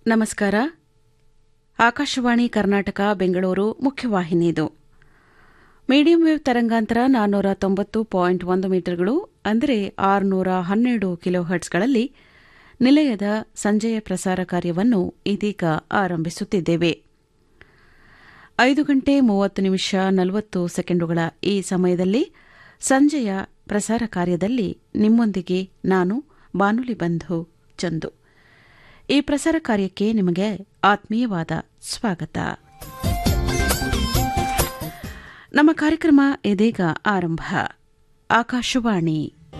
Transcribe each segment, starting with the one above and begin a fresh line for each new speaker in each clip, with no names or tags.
ನಮಸ್ಕಾರ ಆಕಾಶವಾಣಿ ಕರ್ನಾಟಕ ಬೆಂಗಳೂರು ಮುಖ್ಯವಾಹಿನಿ ಇದು medium wave ತರಂಗಾಂತರ ನಾನ್ನೂರ ತೊಂಬತ್ತು ಪಾಯಿಂಟ್ ಒಂದು ಮೀಟರ್ಗಳು ಅಂದರೆ ಆರುನೂರ ಹನ್ನೆರಡು ಕಿಲೋ ಹರ್ಟ್ಸ್ಗಳಲ್ಲಿ ನಿಲಯದ ಸಂಜೆಯ ಪ್ರಸಾರ ಕಾರ್ಯವನ್ನು ಇದೀಗ ಆರಂಭಿಸುತ್ತಿದ್ದೇವೆ ಐದು ಗಂಟೆ ಮೂವತ್ತು ನಿಮಿಷ ನಲವತ್ತು ಸೆಕೆಂಡುಗಳ ಈ ಸಮಯದಲ್ಲಿ ಸಂಜೆಯ ಪ್ರಸಾರ ಕಾರ್ಯದಲ್ಲಿ ನಿಮ್ಮೊಂದಿಗೆ ನಾನು ಬಾನುಲಿ ಬಂಧು ಚಂದು ಈ ಪ್ರಸಾರ ಕಾರ್ಯಕ್ಕೆ ನಿಮಗೆ ಆತ್ಮೀಯವಾದ ಸ್ವಾಗತ ನಮ್ಮ ಕಾರ್ಯಕ್ರಮ ಇದೀಗ ಆರಂಭ ಆಕಾಶವಾಣಿ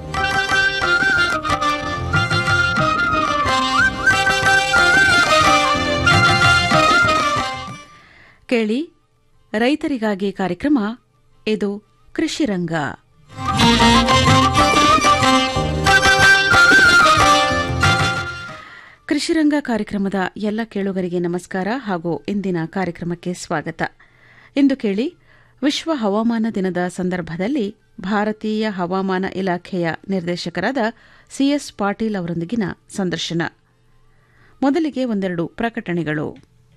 ಕೇಳಿ ರೈತರಿಗಾಗಿ ಕಾರ್ಯಕ್ರಮ ಇದು ಕೃಷಿರಂಗ ಕೃಷಿರಂಗ ಕಾರ್ಯಕ್ರಮದ ಎಲ್ಲ ಕೇಳುಗರಿಗೆ ನಮಸ್ಕಾರ ಹಾಗೂ ಇಂದಿನ ಕಾರ್ಯಕ್ರಮಕ್ಕೆ ಸ್ವಾಗತ ಇಂದು ಕೇಳಿ ವಿಶ್ವ ಹವಾಮಾನ ದಿನದ ಸಂದರ್ಭದಲ್ಲಿ ಭಾರತೀಯ ಹವಾಮಾನ ಇಲಾಖೆಯ ನಿರ್ದೇಶಕರಾದ ಸಿಎಸ್ ಪಾಟೀಲ್ ಅವರೊಂದಿಗಿನ ಸಂದರ್ಶನ ಮೊದಲಿಗೆ ಒಂದೆರಡು ಪ್ರಕಟಣೆಗಳು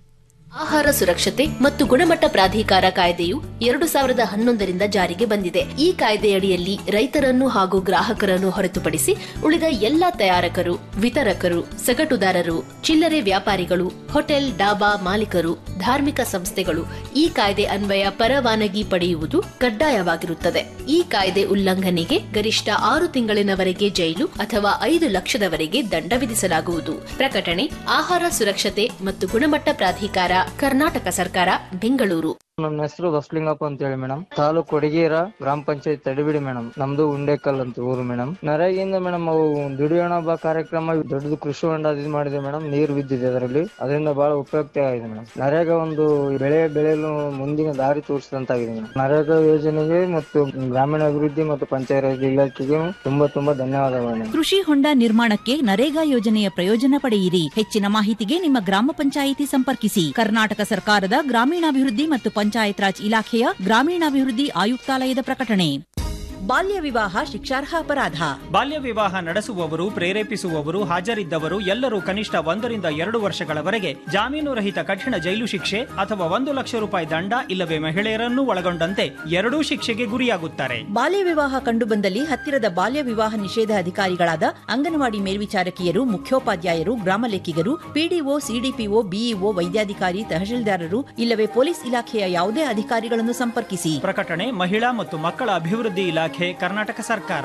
ಆಹಾರ ಸುರಕ್ಷತೆ ಮತ್ತು ಗುಣಮಟ್ಟ ಪ್ರಾಧಿಕಾರ ಕಾಯ್ದೆಯು ಎರಡು ಸಾವಿರದ ಹನ್ನೊಂದರಿಂದ ಜಾರಿಗೆ ಬಂದಿದೆ ಈ ಕಾಯ್ದೆಯಡಿಯಲ್ಲಿ ರೈತರನ್ನು ಹಾಗೂ ಗ್ರಾಹಕರನ್ನು ಹೊರತುಪಡಿಸಿ ಉಳಿದ ಎಲ್ಲಾ ತಯಾರಕರು ವಿತರಕರು ಸಗಟುದಾರರು ಚಿಲ್ಲರೆ ವ್ಯಾಪಾರಿಗಳು ಹೋಟೆಲ್ ಡಾಬಾ ಮಾಲೀಕರು ಧಾರ್ಮಿಕ ಸಂಸ್ಥೆಗಳು ಈ ಕಾಯ್ದೆ ಅನ್ವಯ ಪರವಾನಗಿ ಪಡೆಯುವುದು ಕಡ್ಡಾಯವಾಗಿರುತ್ತದೆ ಈ ಕಾಯ್ದೆ ಉಲ್ಲಂಘನೆಗೆ ಗರಿಷ್ಠ ಆರು ತಿಂಗಳಿನವರೆಗೆ ಜೈಲು ಅಥವಾ ಐದು ಲಕ್ಷದವರೆಗೆ ದಂಡ ವಿಧಿಸಲಾಗುವುದು ಪ್ರಕಟಣೆ ಆಹಾರ ಸುರಕ್ಷತೆ ಮತ್ತು ಗುಣಮಟ್ಟ ಪ್ರಾಧಿಕಾರ ಕರ್ನಾಟಕ ಸರ್ಕಾರ ಬೆಂಗಳೂರು
ನನ್ನ ಹೆಸರು ಬಸ್ಲಿಂಗಪ್ಪ ಅಂತ ಹೇಳಿ ಮೇಡಮ್ ತಾಲೂಕು ಕೊಡಗೇರ ಗ್ರಾಮ ಪಂಚಾಯತ್ ತಡಿಬಿಡಿ ಮೇಡಮ್ ನಮ್ದು ಉಂಡೇಕಲ್ ಅಂತ ಊರು ಮೇಡಮ್ ನರೇಗಿಂದ ಮೇಡಮ್ ಅವು ದುಡಿಯೋಣ ಬಾ ಕಾರ್ಯಕ್ರಮ ದೊಡ್ಡದು ಕೃಷಿ ಹೊಂಡ ಇದು ಮಾಡಿದೆ ಮೇಡಮ್ ನೀರು ಬಿದ್ದಿದೆ ಅದರಲ್ಲಿ ಅದರಿಂದ ಬಹಳ ಉಪಯುಕ್ತ ಆಗಿದೆ ಮೇಡಮ್ ನರೇಗಾ ಒಂದು ಬೆಳೆ ಬೆಳೆಯಲು ಮುಂದಿನ ದಾರಿ ತೋರಿಸಿದಂತಾಗಿದೆ ಮೇಡಮ್ ನರೇಗಾ ಯೋಜನೆಗೆ ಮತ್ತು ಗ್ರಾಮೀಣ ಅಭಿವೃದ್ಧಿ ಮತ್ತು ಪಂಚಾಯತ್ ಇಲಾಖೆಗೆ ತುಂಬಾ ತುಂಬಾ ಧನ್ಯವಾದಗಳು ಮೇಡಮ್
ಕೃಷಿ ಹೊಂಡ ನಿರ್ಮಾಣಕ್ಕೆ ನರೇಗಾ ಯೋಜನೆಯ ಪ್ರಯೋಜನ ಪಡೆಯಿರಿ ಹೆಚ್ಚಿನ ಮಾಹಿತಿಗೆ ನಿಮ್ಮ ಗ್ರಾಮ ಪಂಚಾಯಿತಿ ಸಂಪರ್ಕಿಸಿ ಕರ್ನಾಟಕ ಸರ್ಕಾರದ ಗ್ರಾಮೀಣಾಭಿವೃದ್ಧಿ ಮತ್ತು ಪಂಚಾಯತ್ ರಾಜ್ ಇಲಾಖೆಯ ಗ್ರಾಮೀಣಾಭಿವೃದ್ಧಿ ಆಯುಕ್ತಾಲಯದ ಪ್ರಕಟಣೆ ಬಾಲ್ಯ ವಿವಾಹ ಶಿಕ್ಷಾರ್ಹ ಅಪರಾಧ
ಬಾಲ್ಯ ವಿವಾಹ ನಡೆಸುವವರು ಪ್ರೇರೇಪಿಸುವವರು ಹಾಜರಿದ್ದವರು ಎಲ್ಲರೂ ಕನಿಷ್ಠ ಒಂದರಿಂದ ಎರಡು ವರ್ಷಗಳವರೆಗೆ ಜಾಮೀನು ರಹಿತ ಕಠಿಣ ಜೈಲು ಶಿಕ್ಷೆ ಅಥವಾ ಒಂದು ಲಕ್ಷ ರೂಪಾಯಿ ದಂಡ ಇಲ್ಲವೇ ಮಹಿಳೆಯರನ್ನೂ ಒಳಗೊಂಡಂತೆ ಎರಡೂ ಶಿಕ್ಷೆಗೆ ಗುರಿಯಾಗುತ್ತಾರೆ
ಬಾಲ್ಯ ವಿವಾಹ ಕಂಡುಬಂದಲ್ಲಿ ಹತ್ತಿರದ ಬಾಲ್ಯ ವಿವಾಹ ನಿಷೇಧ ಅಧಿಕಾರಿಗಳಾದ ಅಂಗನವಾಡಿ ಮೇಲ್ವಿಚಾರಕಿಯರು ಮುಖ್ಯೋಪಾಧ್ಯಾಯರು ಗ್ರಾಮ ಲೆಕ್ಕಿಗರು ಪಿಡಿಒ ಸಿಡಿಪಿಒ ಬಿಇಒ ವೈದ್ಯಾಧಿಕಾರಿ ತಹಶೀಲ್ದಾರರು ಇಲ್ಲವೇ ಪೊಲೀಸ್ ಇಲಾಖೆಯ ಯಾವುದೇ ಅಧಿಕಾರಿಗಳನ್ನು ಸಂಪರ್ಕಿಸಿ
ಪ್ರಕಟಣೆ ಮಹಿಳಾ ಮತ್ತು ಮಕ್ಕಳ ಅಭಿವೃದ್ಧಿ ಇಲಾಖೆ ಕರ್ನಾಟಕ ಸರ್ಕಾರ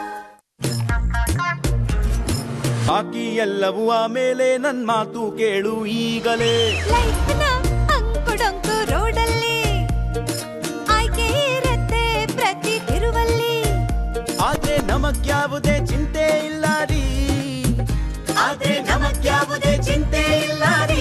ಬಾಕಿ ಎಲ್ಲವೂ ಆಮೇಲೆ ನನ್ ಮಾತು ಕೇಳು ಈಗಲೇ
ಲೈಫ್ನ ಅಂಕುಡೊಂಕು ರೋಡಲ್ಲಿ ಆಯ್ಕೆ ಇರತ್ತೆ ಪ್ರತಿ ತಿರುವಲ್ಲಿ
ಆದ್ರೆ ನಮಗ್ಯಾವುದೇ ಚಿಂತೆ ಇಲ್ಲ ರೀ ಆದ್ರೆ ನಮಗ್ಯಾವುದೇ ಚಿಂತೆ ಇಲ್ಲ ರೀ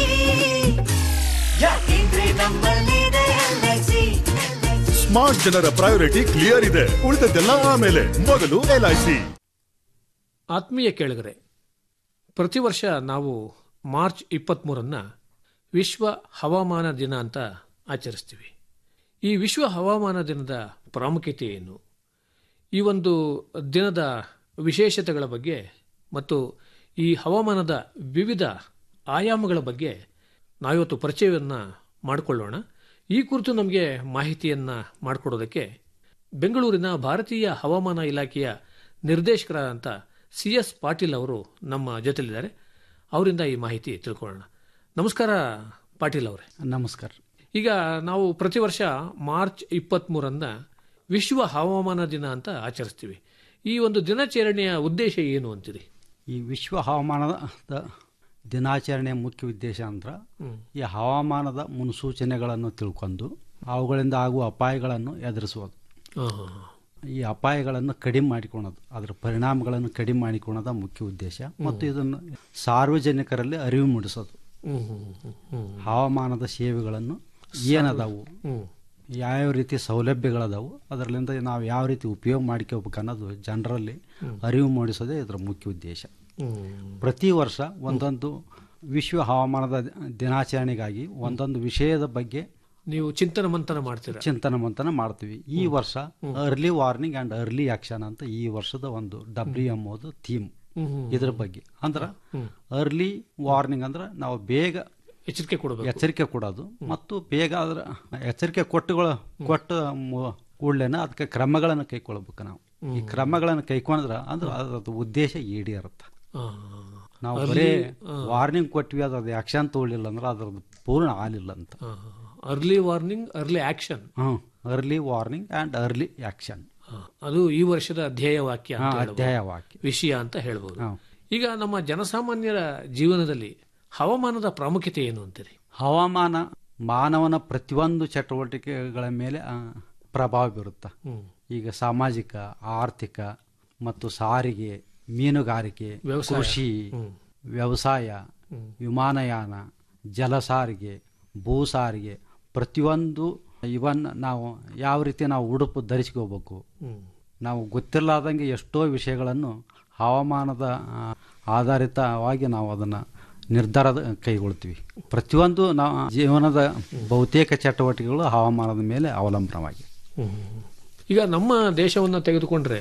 ಯಾಕೆಂದ್ರೆ ನಮ್ಮಲ್ಲಿದೆ LIC.
ಸ್ಮಾರ್ಟ್ ಜನರ ಪ್ರಯಾರಿಟಿ ಕ್ಲಿಯರ್ ಇದೆ ಉಳಿದದ್ದೆಲ್ಲ ಆಮೇಲೆ ಮೊದಲು ಎಲ್ಐಸಿ
ಆತ್ಮೀಯ ಕೇಳಿಗರೆ ಪ್ರತಿ ವರ್ಷ ನಾವು ಮಾರ್ಚ್ ಇಪ್ಪತ್ತ್ಮೂರನ್ನು ವಿಶ್ವ ಹವಾಮಾನ ದಿನ ಅಂತ ಆಚರಿಸ್ತೀವಿ ಈ ವಿಶ್ವ ಹವಾಮಾನ ದಿನದ ಪ್ರಾಮುಖ್ಯತೆ ಏನು ಈ ಒಂದು ದಿನದ ವಿಶೇಷತೆಗಳ ಬಗ್ಗೆ ಮತ್ತು ಈ ಹವಾಮಾನದ ವಿವಿಧ ಆಯಾಮಗಳ ಬಗ್ಗೆ ನಾವಿವತ್ತು ಪರಿಚಯವನ್ನು ಮಾಡಿಕೊಳ್ಳೋಣ ಈ ಕುರಿತು ನಮಗೆ ಮಾಹಿತಿಯನ್ನು ಮಾಡಿಕೊಡೋದಕ್ಕೆ ಬೆಂಗಳೂರಿನ ಭಾರತೀಯ ಹವಾಮಾನ ಇಲಾಖೆಯ ನಿರ್ದೇಶಕರಾದಂಥ ಸಿ ಎಸ್ ಪಾಟೀಲ್ ಅವರು ನಮ್ಮ ಜೊತೆಲಿದ್ದಾರೆ ಅವರಿಂದ ಈ ಮಾಹಿತಿ ತಿಳ್ಕೊಳ್ಳೋಣ ನಮಸ್ಕಾರ ಪಾಟೀಲ್ ಅವರೇ
ನಮಸ್ಕಾರ
ಈಗ ನಾವು ಪ್ರತಿ ವರ್ಷ ಮಾರ್ಚ್ ಇಪ್ಪತ್ತ್ಮೂರನ್ನ ವಿಶ್ವ ಹವಾಮಾನ ದಿನ ಅಂತ ಆಚರಿಸ್ತೀವಿ ಈ ಒಂದು ದಿನಾಚರಣೆಯ ಉದ್ದೇಶ ಏನು ಅಂತೀರಿ
ಈ ವಿಶ್ವ ಹವಾಮಾನದ ದಿನಾಚರಣೆಯ ಮುಖ್ಯ ಉದ್ದೇಶ ಅಂದ್ರೆ ಈ ಹವಾಮಾನದ ಮುನ್ಸೂಚನೆಗಳನ್ನು ತಿಳ್ಕೊಂಡು ಅವುಗಳಿಂದ ಆಗುವ ಅಪಾಯಗಳನ್ನು ಎದುರಿಸುವುದು
ಹಾಂ ಹಾಂ ಹಾಂ
ಈ ಅಪಾಯಗಳನ್ನು ಕಡಿಮೆ ಮಾಡಿಕೊಳ್ಳೋದು ಅದರ ಪರಿಣಾಮಗಳನ್ನು ಕಡಿಮೆ ಮಾಡಿಕೊಳ್ಳೋದ ಮುಖ್ಯ ಉದ್ದೇಶ ಮತ್ತು ಇದನ್ನು ಸಾರ್ವಜನಿಕರಲ್ಲಿ ಅರಿವು ಮೂಡಿಸೋದು
ಹ್ಮ್ ಹ್ಮ್ ಹ್ಮ್ ಹ್ಮ್
ಹವಾಮಾನದ ಸೇವೆಗಳನ್ನು ಏನದಾವು
ಹ್ಮ್
ಯಾವ್ಯಾವ ರೀತಿ ಸೌಲಭ್ಯಗಳದಾವು ಅದರಲ್ಲಿಂದ ನಾವು ಯಾವ ರೀತಿ ಉಪಯೋಗ ಮಾಡ್ಕೋಬೇಕು ಅನ್ನೋದು ಜನರಲ್ಲಿ ಅರಿವು ಮೂಡಿಸೋದೇ ಇದರ ಮುಖ್ಯ ಉದ್ದೇಶ
ಹ್ಮ್
ಪ್ರತಿ ವರ್ಷ ಒಂದೊಂದು ವಿಶ್ವ ಹವಾಮಾನದ ದಿನಾಚರಣೆಗಾಗಿ ಒಂದೊಂದು ವಿಷಯದ ಬಗ್ಗೆ
ನೀವು ಚಿಂತನ ಮಂಥನ ಮಾಡ್ತೀರಾ
ಚಿಂತನ ಮಂಥನ ಮಾಡ್ತೀವಿ ಈ ವರ್ಷ early warning and early action ಅಂತ ಈ ವರ್ಷದ ಒಂದು ಡಬ್ಲ್ಯೂ ಎಂ ಓದು ಥೀಮ್
ಹ್ಮ್, ಹ್ಮ್.
ಇದ್ರ ಬಗ್ಗೆ ಅಂದ್ರೆ ಅರ್ಲಿ ವಾರ್ನಿಂಗ್ ಅಂದ್ರೆ ನಾವು ಬೇಗ
ಎಚ್ಚರಿಕೆ ಕೊಡಬೇಕು
ಎಚ್ಚರಿಕೆ ಕೊಡೋದು ಮತ್ತು ಬೇಗ ಅದ್ರ ಎಚ್ಚರಿಕೆ ಕೊಟ್ಟುಗಳ ಕೊಟ್ಟ ಮು- ಕೂಡ್ಲೇನ ಅದಕ್ಕೆ ಕ್ರಮಗಳನ್ನು ಕೈಗೊಳ್ಬೇಕು ನಾವು ಈ ಕ್ರಮಗಳನ್ನು ಕೈಕೊಂಡ್ರೆ ಅಂದ್ರೆ ಅದ್ರದ್ದು ಉದ್ದೇಶ ಈಡೇರುತ್ತೆ ನಾವು ಬರೀ ವಾರ್ನಿಂಗ್ ಕೊಟ್ವಿ ಅದ್ರದ್ದು ಆಕ್ಷನ್ ತಗೊಳ್ಳಿಲ್ಲ ಅಂದ್ರೆ ಅದ್ರದ್ದು ಪೂರ್ಣ ಆಲಿಲ್ಲ ಅಂತ
ಅರ್ಲಿ ವಾರ್ನಿಂಗ್ ಅರ್ಲಿ ಆಕ್ಷನ್
ಹ್ಮ್ early warning and early action
ಅದು ಈ ವರ್ಷದ ಧ್ಯೇಯ ವಾಕ್ಯ ಅಂತ
ಹಾ,
ಹೇಳ್ಬೋದು.
ಅಧ್ಯಾಯ ವಾಕ್ಯ.
ವಿಷಯ ಅಂತ ಹೇಳ್ಬೋದು
ಹಾ.
ಈಗ ನಮ್ಮ ಜನಸಾಮಾನ್ಯರ ಜೀವನದಲ್ಲಿ ಹವಾಮಾನದ ಪ್ರಾಮುಖ್ಯತೆ ಏನು ಅಂತೀರಿ
ಹವಾಮಾನ ಮಾನವನ ಪ್ರತಿಯೊಂದು ಚಟುವಟಿಕೆಗಳ ಮೇಲೆ ಆ, ಪ್ರಭಾವ ಬೀರುತ್ತೆ
ಹ್ಮ್.
ಈಗ ಸಾಮಾಜಿಕ ಆರ್ಥಿಕ ಮತ್ತು ಸಾರಿಗೆ ಮೀನುಗಾರಿಕೆ
ವ್ಯವಸಾಯ.
ಕೃಷಿ
ಹ್ಮ್.
ವ್ಯವಸಾಯ ವಿಮಾನಯಾನ ಜಲ ಸಾರಿಗೆ ಭೂ ಸಾರಿಗೆ ಪ್ರತಿಯೊಂದು ಇವನ್ ನಾವು ಯಾವ ರೀತಿ ನಾವು ಉಡುಪು ಧರಿಸ್ಕೋಬೇಕು
ಹ್ಮ್.
ನಾವು ಗೊತ್ತಿರಲಾರ್ದಂಗೆ ಎಷ್ಟೋ ವಿಷಯಗಳನ್ನು ಹವಾಮಾನದ ಆ, ಆಧಾರಿತವಾಗಿ ನಾವು ಅದನ್ನು ನಿರ್ಧಾರ ಕೈಗೊಳ್ತೀವಿ ಪ್ರತಿಯೊಂದು ನಾವು ಜೀವನದ ಬಹುತೇಕ ಚಟುವಟಿಕೆಗಳು ಹವಾಮಾನದ ಮೇಲೆ ಅವಲಂಬನವಾಗಿವೆ
ಈಗ ನಮ್ಮ ದೇಶವನ್ನ ತೆಗೆದುಕೊಂಡ್ರೆ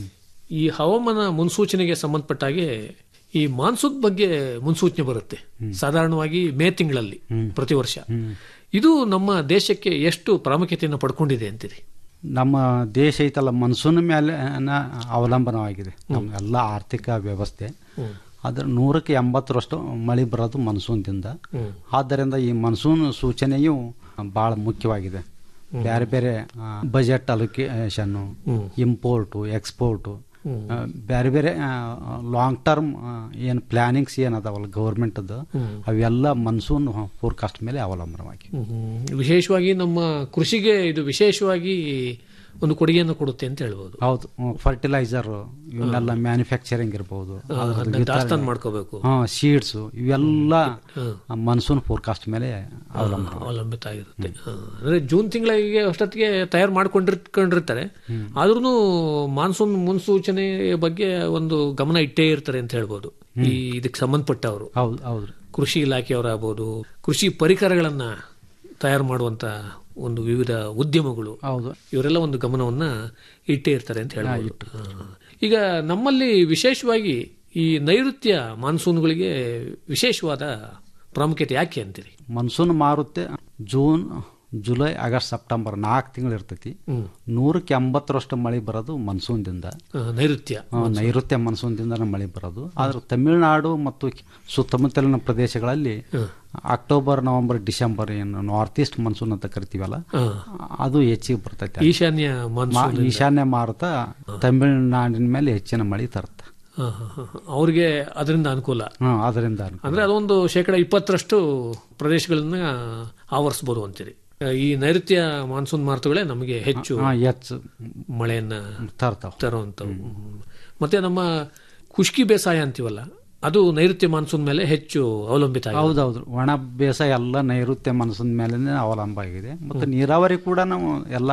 ಈ ಹವಾಮಾನ ಮುನ್ಸೂಚನೆಗೆ ಸಂಬಂಧಪಟ್ಟ ಹಾಗೆ ಈ ಮಾನ್ಸೂನ್ ಬಗ್ಗೆ ಮುನ್ಸೂಚನೆ ಬರುತ್ತೆ ಸಾಧಾರಣವಾಗಿ ಮೇ ತಿಂಗಳಲ್ಲಿ ಪ್ರತಿ ವರ್ಷ ಇದು ನಮ್ಮ ದೇಶಕ್ಕೆ ಎಷ್ಟು ಪ್ರಾಮುಖ್ಯತೆಯನ್ನು ಪಡ್ಕೊಂಡಿದೆ ಅಂತೀರಿ
ನಮ್ಮ ದೇಶ ಐತಲ್ಲ ಮನ್ಸೂನ್ ಮೇಲೆ ಅವಲಂಬನವಾಗಿದೆ ನಮ್ಮ ಎಲ್ಲ ಆರ್ಥಿಕ ವ್ಯವಸ್ಥೆ ಅದ್ರ ನೂರಕ್ಕೆ ಎಂಬತ್ತರಷ್ಟು ಮಳೆ ಬರೋದು ಮನ್ಸೂನ್ದಿಂದ ಆದ್ದರಿಂದ ಈ ಮನ್ಸೂನ್ ಸೂಚನೆಯು ಬಹಳ ಮುಖ್ಯವಾಗಿದೆ ಬೇರೆ ಬೇರೆ ಬಜೆಟ್ ಅಲೋಕೇಶನ್ ಇಂಪೋರ್ಟು ಎಕ್ಸ್ಪೋರ್ಟು ಆ, ಬೇರೆ ಬೇರೆ ಲಾಂಗ್ ಟರ್ಮ್ ಏನು ಪ್ಲಾನಿಂಗ್ಸ್ ಏನು ಅದಾವಲ್ಲ ಗೌರ್ಮೆಂಟದ್ದು ಅವೆಲ್ಲ ಮನ್ಸೂನ್ ಫೋರ್ಕಾಸ್ಟ್ ಮೇಲೆ ಅವಲಂಬನವಾಗಿ
ವಿಶೇಷವಾಗಿ ನಮ್ಮ ಕೃಷಿಗೆ ಇದು ವಿಶೇಷವಾಗಿ ಒಂದು ಕೊಡುಗೆಯನ್ನು ಕೊಡುತ್ತೆ ಅಂತ ಹೇಳ್ಬೋದು
ಹೌದು ಫರ್ಟಿಲೈಸರ್ ಇವನ್ನೆಲ್ಲ ಮ್ಯಾನುಫ್ಯಾಕ್ಚರಿಂಗ್ ಇರ್ಬೋದು
ಅದನ್ನ ದಾಸ್ತಾನು ಮಾಡ್ಕೋಬೇಕು.
ಸೀಡ್ಸ್ ಇವೆಲ್ಲ ಮನ್ಸೂನ್ ಫೋರ್ಕಾಸ್ಟ್ ಮೇಲೆ ಅವಲಂಬನ
ಅವಲಂಬಿತ ಆಗಿರುತ್ತೆ ಹಾ. ಅಂದ್ರೆ ಜೂನ್ ತಿಂಗಳಿಗೆ ಅಷ್ಟೊತ್ತಿಗೆ ತಯಾರು ಮಾಡ್ಕೊಂಡಿರ್ಕೊಂಡಿರ್ತಾರೆ ಆದ್ರೂ ಮಾನ್ಸೂನ್ ಮುನ್ಸೂಚನೆ ಬಗ್ಗೆ ಒಂದು ಗಮನ ಇಟ್ಟೇ ಇರ್ತಾರೆ ಅಂತ ಹೇಳ್ಬೋದು ಈ ಇದಕ್ಕೆ ಸಂಬಂಧಪಟ್ಟವರು
ಹೌದು ಹೌದು
ಕೃಷಿ ಇಲಾಖೆಯವರಾಗಬಹುದು ಕೃಷಿ ಪರಿಕರಗಳನ್ನ ತಯಾರು ಮಾಡುವಂತ ಒಂದು ವಿವಿಧ ಉದ್ಯಮಗಳು
ಹೌದು
ಇವರೆಲ್ಲ ಒಂದು ಗಮನವನ್ನ ಇಟ್ಟೇ ಇರ್ತಾರೆ ಅಂತ ಹೇಳ್ಬೋದು ಹಾ. ಈಗ ನಮ್ಮಲ್ಲಿ ವಿಶೇಷವಾಗಿ ಈ ನೈಋತ್ಯ ಮಾನ್ಸೂನ್ಗಳಿಗೆ ವಿಶೇಷವಾದ ಪ್ರಾಮುಖ್ಯತೆ ಯಾಕೆ ಅಂತೀರಿ
ಮನ್ಸೂನ್ ಮಾರುತ್ತೆ ಜೂನ್ ಜುಲೈ ಆಗಸ್ಟ್ ಸೆಪ್ಟೆಂಬರ್ ನಾಲ್ಕು ತಿಂಗಳು ಇರ್ತೈತಿ ನೂರಕ್ಕೆ ಎಂಬತ್ತರಷ್ಟು ಮಳೆ ಬರೋದು ಮನ್ಸೂನ್ದಿಂದ
ಆ, ನೈಋತ್ಯ
ಆ, ನೈಋತ್ಯ ಮನ್ಸೂನ್ದಿಂದ ಮಳೆ ಬರೋದು ಆದ್ರೆ ತಮಿಳುನಾಡು ಮತ್ತು ಸುತ್ತಮುತ್ತಲಿನ ಪ್ರದೇಶಗಳಲ್ಲಿ ಅಕ್ಟೋಬರ್ ನವೆಂಬರ್ ಡಿಸೆಂಬರ್ ಏನು ನಾರ್ತ್ ಈಸ್ಟ್ ಮನ್ಸೂನ್ ಅಂತ ಕರಿತೀವಲ್ಲ ಅದು ಹೆಚ್ಚಿಗೆ ಬರ್ತೈತೆ
ಈಶಾನ್ಯ ಮಾನ್ಸೂನ್
ಮಾ- ಈಶಾನ್ಯ ಮಾರುತ ತಮಿಳುನಾಡಿನ ಮೇಲೆ ಹೆಚ್ಚಿನ ಮಳೆ ತರುತ್ತೆ
ಹಾ, ಹಾ, ಹಾ. ಅವ್ರಿಗೆ ಅದರಿಂದ ಅನುಕೂಲ
ಹ್ಮ್ ಅದರಿಂದ
ಅಂದ್ರೆ ಅದೊಂದು ಶೇಕಡ ಇಪ್ಪತ್ತರಷ್ಟು ಪ್ರದೇಶಗಳನ್ನ ಆವರಿಸಬಹುದು ಅಂತೀರಿ ಆ, ಈ ನೈಋತ್ಯ ಮಾನ್ಸೂನ್ ಮಾರುತಗಳೇ ನಮಗೆ ಹೆಚ್ಚು
ಹಾ, ಹೆಚ್ಚು
ಮಳೆಯನ್ನ
ತರ್ತಾವ
ತರುವಂತವು ಮತ್ತೆ ನಮ್ಮ ಖುಷ್ಕಿ ಬೇಸಾಯ ಅಂತೀವಲ್ಲ ಅದು ನೈಋತ್ಯ ಮಾನ್ಸೂನ್ ಮೇಲೆ ಹೆಚ್ಚು ಅವಲಂಬಿತ ಆಗಿದೆ.
ಹೌದೌದು ಒಣ ಬೇಸಾಯ ಎಲ್ಲ ನೈಋತ್ಯ ಮನಸ್ಸಿನ ಮೇಲೆ ಅವಲಂಬ ಆಗಿದೆ ಮತ್ತು ನೀರಾವರಿ ಕೂಡ ನಾವು ಎಲ್ಲ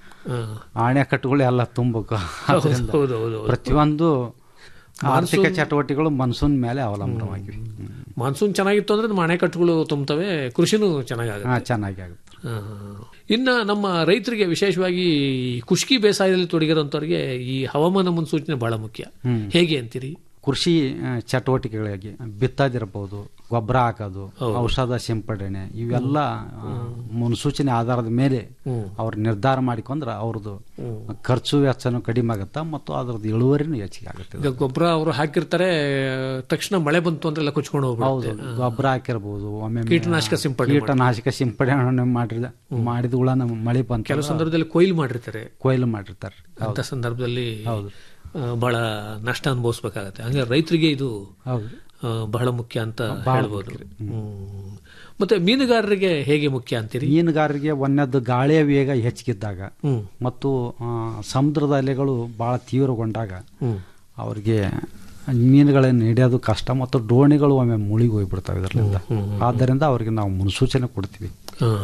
ಅಣೆಕಟ್ಟುಗಳು ಎಲ್ಲ ತುಂಬಬೇಕು ಅದರಿಂದ
ಹೌದು, ಹೌದು, ಹೌದು.
ಪ್ರತಿಯೊಂದು ಆರ್ಥಿಕ
ಮಾನ್ಸೂನ್-
ಚಟುವಟಿಕೆಗಳು ಮನ್ಸೂನ್ ಮೇಲೆ ಅವಲಂಬನವಾಗಿವೆ
ಮಾನ್ಸೂನ್ ಚೆನ್ನಾಗಿತ್ತು ಅಂದ್ರೆ ನಮ್ಮ ಅಣೆಕಟ್ಟುಗಳು ತುಂಬುತ್ತವೆ ಕೃಷಿನೂ
ಹಾ
ಚೆನ್ನಾಗಾಗುತ್ತೆ
ಚೆನ್ನಾಗಿ ಆಗುತ್ತೆ
ಹಾ, ಹಾ, ಹಾ. ಇನ್ನ ನಮ್ಮ ರೈತರಿಗೆ ವಿಶೇಷವಾಗಿ ಈ ಖುಷ್ಕಿ ಬೇಸಾಯದಲ್ಲಿ ತೊಡಗಿರೋಂಥವ್ರಿಗೆ ಈ ಹವಾಮಾನ ಮುನ್ಸೂಚನೆ ಬಹಳ ಮುಖ್ಯ
ಹ್ಮ್.
ಹೇಗೆ ಅಂತೀರಿ
ಕೃಷಿ ಆ, ಚಟುವಟಿಕೆಗಳಿಗೆ ಬಿತ್ತದಿರಬಹುದು ಗೊಬ್ಬರ ಹಾಕೋದು ಔಷಧ ಸಿಂಪಡಣೆ ಇವೆಲ್ಲ ಆ, ಮುನ್ಸೂಚನೆ ಆಧಾರದ ಮೇಲೆ ಅವ್ರು ನಿರ್ಧಾರ ಮಾಡಿಕೊಂಡ್ರೆ ಅವ್ರದ್ದು ಖರ್ಚು ವೆಚ್ಚನೂ ಕಡಿಮೆ ಆಗುತ್ತೆ ಮತ್ತು ಅದ್ರದ್ದು ಇಳುವರಿನೂ ಹೆಚ್ಚಿಗೆ ಆಗುತ್ತೆ
ಈಗ ಗೊಬ್ಬರ ಅವರು ಹಾಕಿರ್ತಾರೆ ತಕ್ಷಣ ಮಳೆ ಬಂತು ಅಂದ್ರೆ ಎಲ್ಲ ಕುಚ್ಕೊಂಡು
ಹೌದು
ಹೋಗ್ಬಿಡುತ್ತೆ
ಗೊಬ್ಬರ ಹಾಕಿರ್ಬೋದು ಒಮ್ಮೆ
ಕೀಟನಾಶಕ ಸಿಂಪಡಣೆ
ಕೀಟನಾಶಕ ಸಿಂಪಡಣೆ ಮಾಡಿದ ಮಾಡಿದ ಹುಳ ನಮ್ಮ ಮಳೆ ಬಂತು
ಕೆಲವು ಸಂದರ್ಭದಲ್ಲಿ ಕೊಯ್ಲು ಮಾಡಿರ್ತಾರೆ
ಕೊಯ್ಲು ಮಾಡಿರ್ತಾರೆ
ಅಂತ ಸಂದರ್ಭದಲ್ಲಿ ಆ, ಬಹಳ ನಷ್ಟ ಅನುಭವಿಸ್ಬೇಕಾಗತ್ತೆ ಹಂಗೆ ರೈತರಿಗೆ ಇದು
ಹೌದು
ಆ, ಬಹಳ ಮುಖ್ಯ ಅಂತ ಹೇಳ್ಬೋದು ಹ್ಮ್. ಮತ್ತೆ ಮೀನುಗಾರರಿಗೆ ಹೇಗೆ ಮುಖ್ಯ ಅಂತೀರಿ
ಮೀನುಗಾರರಿಗೆ ಒಂದದ್ದು ಗಾಳಿಯ ವೇಗ ಹೆಚ್ಚಿಗಿದ್ದಾಗ ಮತ್ತು ಆ, ಸಮುದ್ರದ ಅಲೆಗಳು ಬಹಳ ತೀವ್ರಗೊಂಡಾಗ ಅವ್ರಿಗೆ ಮೀನುಗಳನ್ನು ಹಿಡಿಯೋದು ಕಷ್ಟ ಮತ್ತು ಡೋಣಿಗಳು ಒಮ್ಮೆ ಮುಳುಗಿ ಹೋಗ್ಬಿಡ್ತಾವೆ ಇದರಿಂದ ಆದ್ದರಿಂದ ಅವ್ರಿಗೆ ನಾವು ಮುನ್ಸೂಚನೆ ಕೊಡ್ತೀವಿ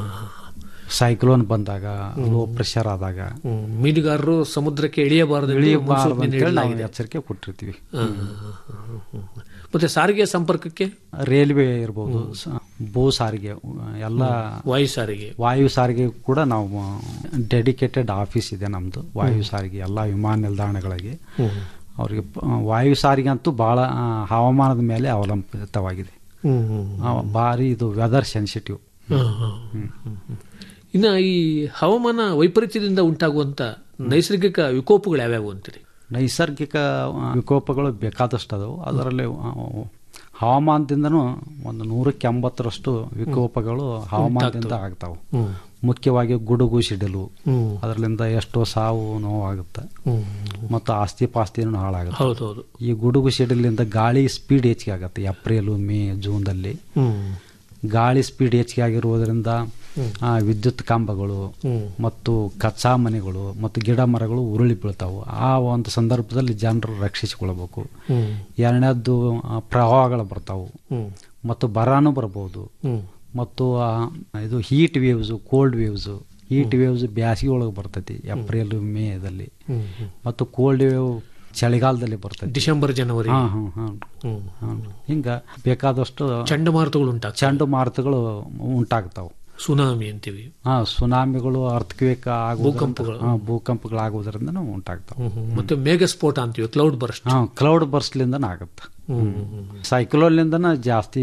ಸೈಕ್ಲೋನ್ ಬಂದಾಗ ಲೋ ಪ್ರೆಷರ್ ಆದಾಗ
ಹ್ಮ್. ಮೀನುಗಾರರು ಸಮುದ್ರಕ್ಕೆ ಇಳಿಯಬಾರದು ಎಂದು
ಇಳಿಯಬಾರದು
ಮುನ್ಸೂಚನೆ
ಅಂತೇಳಿ ನಾವು
ನೀಡಲಾಗಿದೆ.
ಎಚ್ಚರಿಕೆ ಕೊಟ್ಟಿರ್ತೀವಿ
ಹಾ, ಹಾ, ಹಾ, ಹಾ. ಮತ್ತೆ ಸಾರಿಗೆ ಸಂಪರ್ಕಕ್ಕೆ
ರೈಲ್ವೆ ಇರ್ಬೋದು ಸ- ಭೂ ಸಾರಿಗೆ ಎಲ್ಲ
ವಾಯು ಸಾರಿಗೆ
ವಾಯು ಸಾರಿಗೆ ಕೂಡ ನಾವು ಡೆಡಿಕೇಟೆಡ್ ಆಫೀಸ್ ಇದೆ ನಮ್ಮದು ವಾಯು ಸಾರಿಗೆ ಎಲ್ಲ ವಿಮಾನ ನಿಲ್ದಾಣಗಳಿಗೆ ಅವರಿಗೆ ವಾಯು ಸಾರಿಗೆ ಅಂತೂ ಭಾಳ ಆ, ಹವಾಮಾನದ ಮೇಲೆ ಅವಲಂಬಿತವಾಗಿದೆ
ಹ್ಮ್, ಹ್ಮ್,
ಆ, ಭಾರಿ ಇದು ವೆದರ್ ಸೆನ್ಸಿಟಿವ್
ಹಾ, ಹಾ. ಹ್ಮ್, ಹ್ಮ್. ಇನ್ನ ಈ ಹವಾಮಾನ ವೈಪರೀತ್ಯದಿಂದ ಉಂಟಾಗುವಂತ ನೈಸರ್ಗಿಕ ವಿಕೋಪಗಳು ಯಾವ್ಯಾವು ಅಂತೀರಿ
ನೈಸರ್ಗಿಕ ಆ, ವಿಕೋಪಗಳು ಬೇಕಾದಷ್ಟು ಅದಾವು ಅದರಲ್ಲಿ ಆ, ಹವಾಮಾನದಿಂದನೂ ಒಂದು ನೂರಕ್ಕೆ ಎಂಬತ್ತರಷ್ಟು ವಿಕೋಪಗಳು ಹವಾಮಾನದಿಂದ ಆಗ್ತಾವೆ
ಹ್ಮ್.
ಮುಖ್ಯವಾಗಿ ಗುಡುಗು ಸಿಡಿಲು
ಹ್ಮ್.
ಅದರಿಂದ ಎಷ್ಟೋ ಸಾವು ನೋವಾಗುತ್ತೆ
ಹ್ಮ್.
ಮತ್ತು ಆಸ್ತಿ ಪಾಸ್ತಿನೂ ಹಾಳಾಗುತ್ತೆ
ಹೌದೌದು
ಈ ಗುಡುಗು ಸಿಡಿಲಿಂದ ಗಾಳಿ ಸ್ಪೀಡ್ ಹೆಚ್ಚಿಗೆ ಆಗುತ್ತೆ ಏಪ್ರಿಲ್ ಮೇ ಜೂನ್ದಲ್ಲಿ
ಹ್ಮ್.
ಗಾಳಿ ಸ್ಪೀಡ್ ಹೆಚ್ಚಿಗೆ ಆಗಿರುವುದರಿಂದ
ಹ್ಮ್.
ಆ, ವಿದ್ಯುತ್ ಕಂಬಗಳು
ಹ್ಮ್.
ಮತ್ತು ಕಚ್ಚಾ ಮನೆಗಳು ಮತ್ತು ಗಿಡ ಮರಗಳು ಉರುಳಿ ಬೀಳ್ತಾವು ಆ ಒಂದು ಸಂದರ್ಭದಲ್ಲಿ ಜನರು ರಕ್ಷಿಸಿಕೊಳ್ಳಬೇಕು
ಹ್ಮ್.
ಎರಡನೇದ್ದು ಆ, ಪ್ರವಾಹಗಳು ಬರ್ತಾವು
ಹ್ಮ್.
ಮತ್ತು ಬರಾನು ಬರ್ಬೋದು
ಹ್ಮ್.
ಮತ್ತು ಆ, ಇದು heat waves cold waves heat waves ಬ್ಯಾಸಿಗೆ ಒಳಗೆ ಬರ್ತೈತಿ ಏಪ್ರಿಲ್ ಮೇದಲ್ಲಿ
ಹ್ಮ್. ಹ್ಮ್.
ಮತ್ತು ಕೋಲ್ಡ್ ವೇವ್ ಚಳಿಗಾಲದಲ್ಲಿ ಬರ್ತೈತಿ
ಡಿಸೆಂಬರ್ ಜನವರಿ
ಹಾಂ ಹಾಂ ಹಾಂ
ಹ್ಮ್.
ಹಾಂ ಹಿಂಗೆ ಬೇಕಾದಷ್ಟು
ಚಂಡಮಾರುತಗಳು ಉಂಟಾಗ್ತವೆ
ಚಂಡಮಾರುತಗಳು ಉಂಟಾಗ್ತಾವೆ
ಸುನಾಮಿ ಅಂತೀವಿ
ಹಾಂ ಸುನಾಮಿಗಳು ಅರ್ಥಕ್ವೇಕ್
ಭೂಕಂಪಗಳು.
ಹಾಂ ಭೂಕಂಪಗಳಾಗುವುದರಿಂದನೂ ಉಂಟಾಗ್ತಾವೆ
ಹ್ಮ್, ಹ್ಮ್. ಮತ್ತೆ ಮೇಘಸ್ಫೋಟ ಅಂತೀವಿ ಕ್ಲೌಡ್ ಬರ್ಸ್ಟ್
ಹಾಂ ಕ್ಲೌಡ್ ಬರ್ಸ್ಲಿಂದನೂ ಆಗುತ್ತೆ
ಹ್ಮ್, ಹ್ಮ್,
ಸೈಕ್ಲೋನ್ಲಿಂದನ ಜಾಸ್ತಿ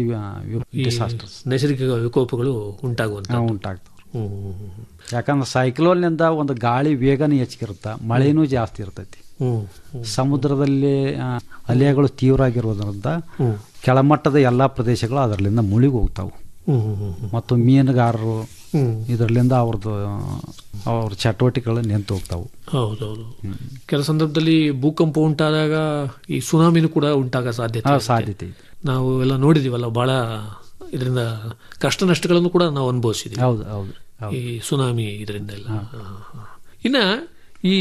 ಈ
ಡಿಸಾಸ್ಟರ್ಸ್
ನೈಸರ್ಗಿಕ ವಿಕೋಪಗಳು ಉಂಟಾಗುವಂತ
ಉಂಟಾಗ್ತಾವೆ ಯಾಕಂದ್ರೆ ಸೈಕ್ಲೋನ್ನಿಂದ ಒಂದು ಗಾಳಿ ವೇಗನೂ ಹೆಚ್ಚಿಗಿರುತ್ತೆ ಮಳೆನೂ ಜಾಸ್ತಿ ಇರ್ತೈತಿ
ಹ್ಮ್.
ಸಮುದ್ರದಲ್ಲಿ ಆ, ಅಲೆಗಳು ತೀವ್ರ ಆಗಿರೋದ್ರಿಂದ
ಹ್ಮ್.
ಕೆಳಮಟ್ಟದ ಎಲ್ಲಾ ಪ್ರದೇಶಗಳು ಅದರಲ್ಲಿಂದ ಮುಳುಗಿ ಹೋಗ್ತಾವು
ಹ್ಮ್, ಹ್ಮ್, ಹ್ಮ್.
ಮತ್ತು ಮೀನುಗಾರರು
ಹ್ಮ್.
ಇದರಲ್ಲಿಂದ ಅವ್ರದ್ದು ಅವ್ರ ಚಟುವಟಿಕೆಗಳು ನಿಂತು ಹೋಗ್ತಾವು
ಹೌದೌದು ಕೆಲ ಸಂದರ್ಭದಲ್ಲಿ ಭೂಕಂಪ ಉಂಟಾದಾಗ ಈ ಸುನಾಮಿನೂ ಕೂಡ ಉಂಟಾಗ ಸಾಧ್ಯತೆ
ಹಾ,
ಇರುತ್ತೆ.
ಸಾಧ್ಯತೆ ಇದೆ.
ನಾವು ಎಲ್ಲ ನೋಡಿದೀವಲ್ಲ ಬಹಳ ಇದರಿಂದ ಕಷ್ಟ ನಷ್ಟಗಳನ್ನು ಕೂಡ ನಾವು ಅನುಭವಿಸಿದ್ವಿ
ಹೌದು ಹೌದು
ಈ ಸುನಾಮಿ ಇದರಿಂದ ಎಲ್ಲ ಹಾ, ಹಾ. ಇನ್ನ ಈ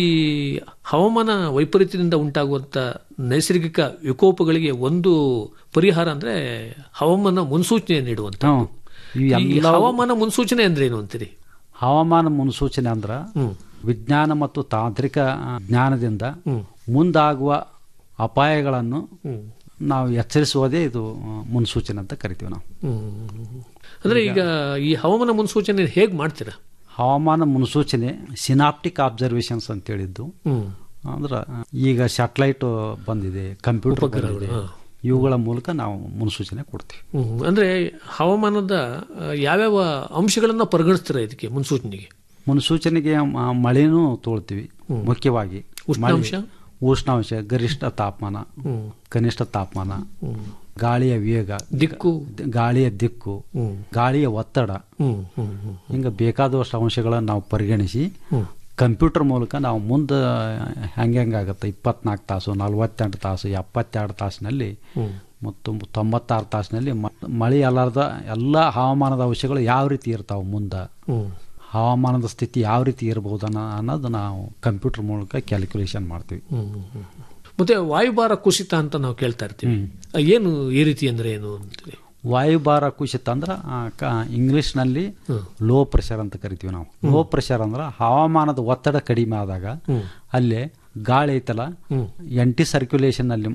ಹವಾಮಾನ ವೈಪರೀತ್ಯದಿಂದ ಉಂಟಾಗುವಂತ ನೈಸರ್ಗಿಕ ವಿಕೋಪಗಳಿಗೆ ಒಂದು ಪರಿಹಾರ ಅಂದ್ರೆ ಹವಾಮಾನ ಮುನ್ಸೂಚನೆ ನೀಡುವಂತ
ಹ್ಮ್. ಈ
ಈ
ಎಲ್ಲ
ಹವಾಮಾನ ಮುನ್ಸೂಚನೆ ಅಂದ್ರೆ ಏನು ಅಂತೀರಿ
ಹವಾಮಾನ ಮುನ್ಸೂಚನೆ ಅಂದ್ರ ವಿಜ್ಞಾನ ಮತ್ತು ತಾಂತ್ರಿಕ ಆ, ಜ್ಞಾನದಿಂದ ಮುಂದಾಗುವ ಅಪಾಯಗಳನ್ನು ನಾವು ಎಚ್ಚರಿಸುವುದೇ ಇದು ಆ, ಮುನ್ಸೂಚನೆ ಅಂತ ಕರಿತೀವಿ ನಾವು
ಹ್ಮ್. ಅಂದ್ರೆ ಈಗ ಈ ಹವಾಮಾನ ಮುನ್ಸೂಚನೆ ಹೇಗ್ ಮಾಡ್ತೀರಾ
ಹವಾಮಾನ ಮುನ್ಸೂಚನೆ ಸಿನಾಪ್ಟಿಕ್ ಅಬ್ಸರ್ವೇಷನ್ಸ್ ಅಂತ ಹೇಳಿದ್ದು
ಹ್ಮ್.
ಅಂದ್ರೆ ಈಗ ಸ್ಯಾಟಲೈಟ್ ಬಂದಿದೆ ಕಂಪ್ಯೂಟರ್ ಬಂದಿದೆ
ಹಾ.
ಇವುಗಳ ಮೂಲಕ ನಾವು ಮುನ್ಸೂಚನೆ ಕೊಡ್ತೀವಿ
ಹ್ಮ್. ಅಂದ್ರೆ ಹವಾಮಾನದ ಆ, ಯಾವ್ಯಾವ ಅಂಶಗಳನ್ನ ಪರಿಗಣಿಸ್ತೀರಾ ಇದಕ್ಕೆ ಮುನ್ಸೂಚನೆಗೆ
ಮುನ್ಸೂಚನೆಗೆ ಮ- ಮಳೆನೂ ತೋಳ್ತೀವಿ ಮುಖ್ಯವಾಗಿ
ಉಷ್ಣಾಂಶ?
ಮಳೆ- ಉಷ್ಣಾಂಶ ಗರಿಷ್ಠ ತಾಪಮಾನ
ಹ್ಮ್.
ಕನಿಷ್ಠ ತಾಪಮಾನ ಗಾಳಿಯ ವೇಗ
ದಿಕ್ಕು
ಗ- ಗಾಳಿಯ ದಿಕ್ಕು
ಹ್ಮ್.
ಗಾಳಿಯ ಒತ್ತಡ
ಹ್ಮ್, ಹ್ಮ್, ಹ್ಮ್.
ಹಿಂಗ ಬೇಕಾದಷ್ಟು ಅಂಶಗಳನ್ನು ನಾವು ಪರಿಗಣಿಸಿ
ಹ್ಮ್.
ಕಂಪ್ಯೂಟರ್ ಮೂಲಕ ನಾವು ಮುಂದೆ ಹೆಂಗೆ ಹೆಂಗಾಗತ್ತೆ ಇಪ್ಪತ್ನಾಲ್ಕು ತಾಸು ನಲವತ್ತೆಂಟು ತಾಸು ಎಪ್ಪತ್ತೆರಡು ತಾಸಿನಲ್ಲಿ
ಹ್ಮ್.
ಮತ್ತು ತೊಂಬತ್ತಾರು ತಾಸಿನಲ್ಲಿ ಮ- ಮಳೆ ಅಲ್ಲಾರ್ದ ಎಲ್ಲ ಹವಾಮಾನದ ಅಂಶಗಳು ಯಾವ ರೀತಿ ಇರ್ತಾವೆ ಮುಂದೆ
ಹ್ಮ್.
ಹವಾಮಾನದ ಸ್ಥಿತಿ ಯಾವ ರೀತಿ ಇರಬಹುದು ಅನ್ನೋ ಅನ್ನೋದು ನಾವು ಕಂಪ್ಯೂಟರ್ ಮೂಲಕ ಕ್ಯಾಲ್ಕುಲೇಷನ್ ಮಾಡ್ತೀವಿ
ಹ್ಮ್, ಹ್ಮ್, ಹ್ಮ್. ಮತ್ತೆ ವಾಯುಭಾರ ಕುಸಿತ ಅಂತ ನಾವು ಕೇಳ್ತಾ ಇರ್ತೀವಿ ಆ, ಏನು ಈ ರೀತಿ ಅಂದ್ರೆ ಏನು ಅಂತೀವಿ
ವಾಯುಭಾರ ಕುಸಿತ ಅಂದ್ರೆ ಆ, ಕ- ಇಂಗ್ಲಿಷ್ನಲ್ಲಿ ಲೋ ಪ್ರೆಷರ್ ಅಂತ ಕರಿತೀವಿ ನಾವು ಲೋ ಪ್ರೆಷರ್ ಅಂದ್ರೆ ಹವಾಮಾನದ ಒತ್ತಡ ಕಡಿಮೆ ಆದಾಗ ಅಲ್ಲಿ ಗಾಳಿ ಐತಲ್ಲ ಎಂಟಿ ಸರ್ಕ್ಯುಲೇಷನ್ ಅಲ್ಲಿ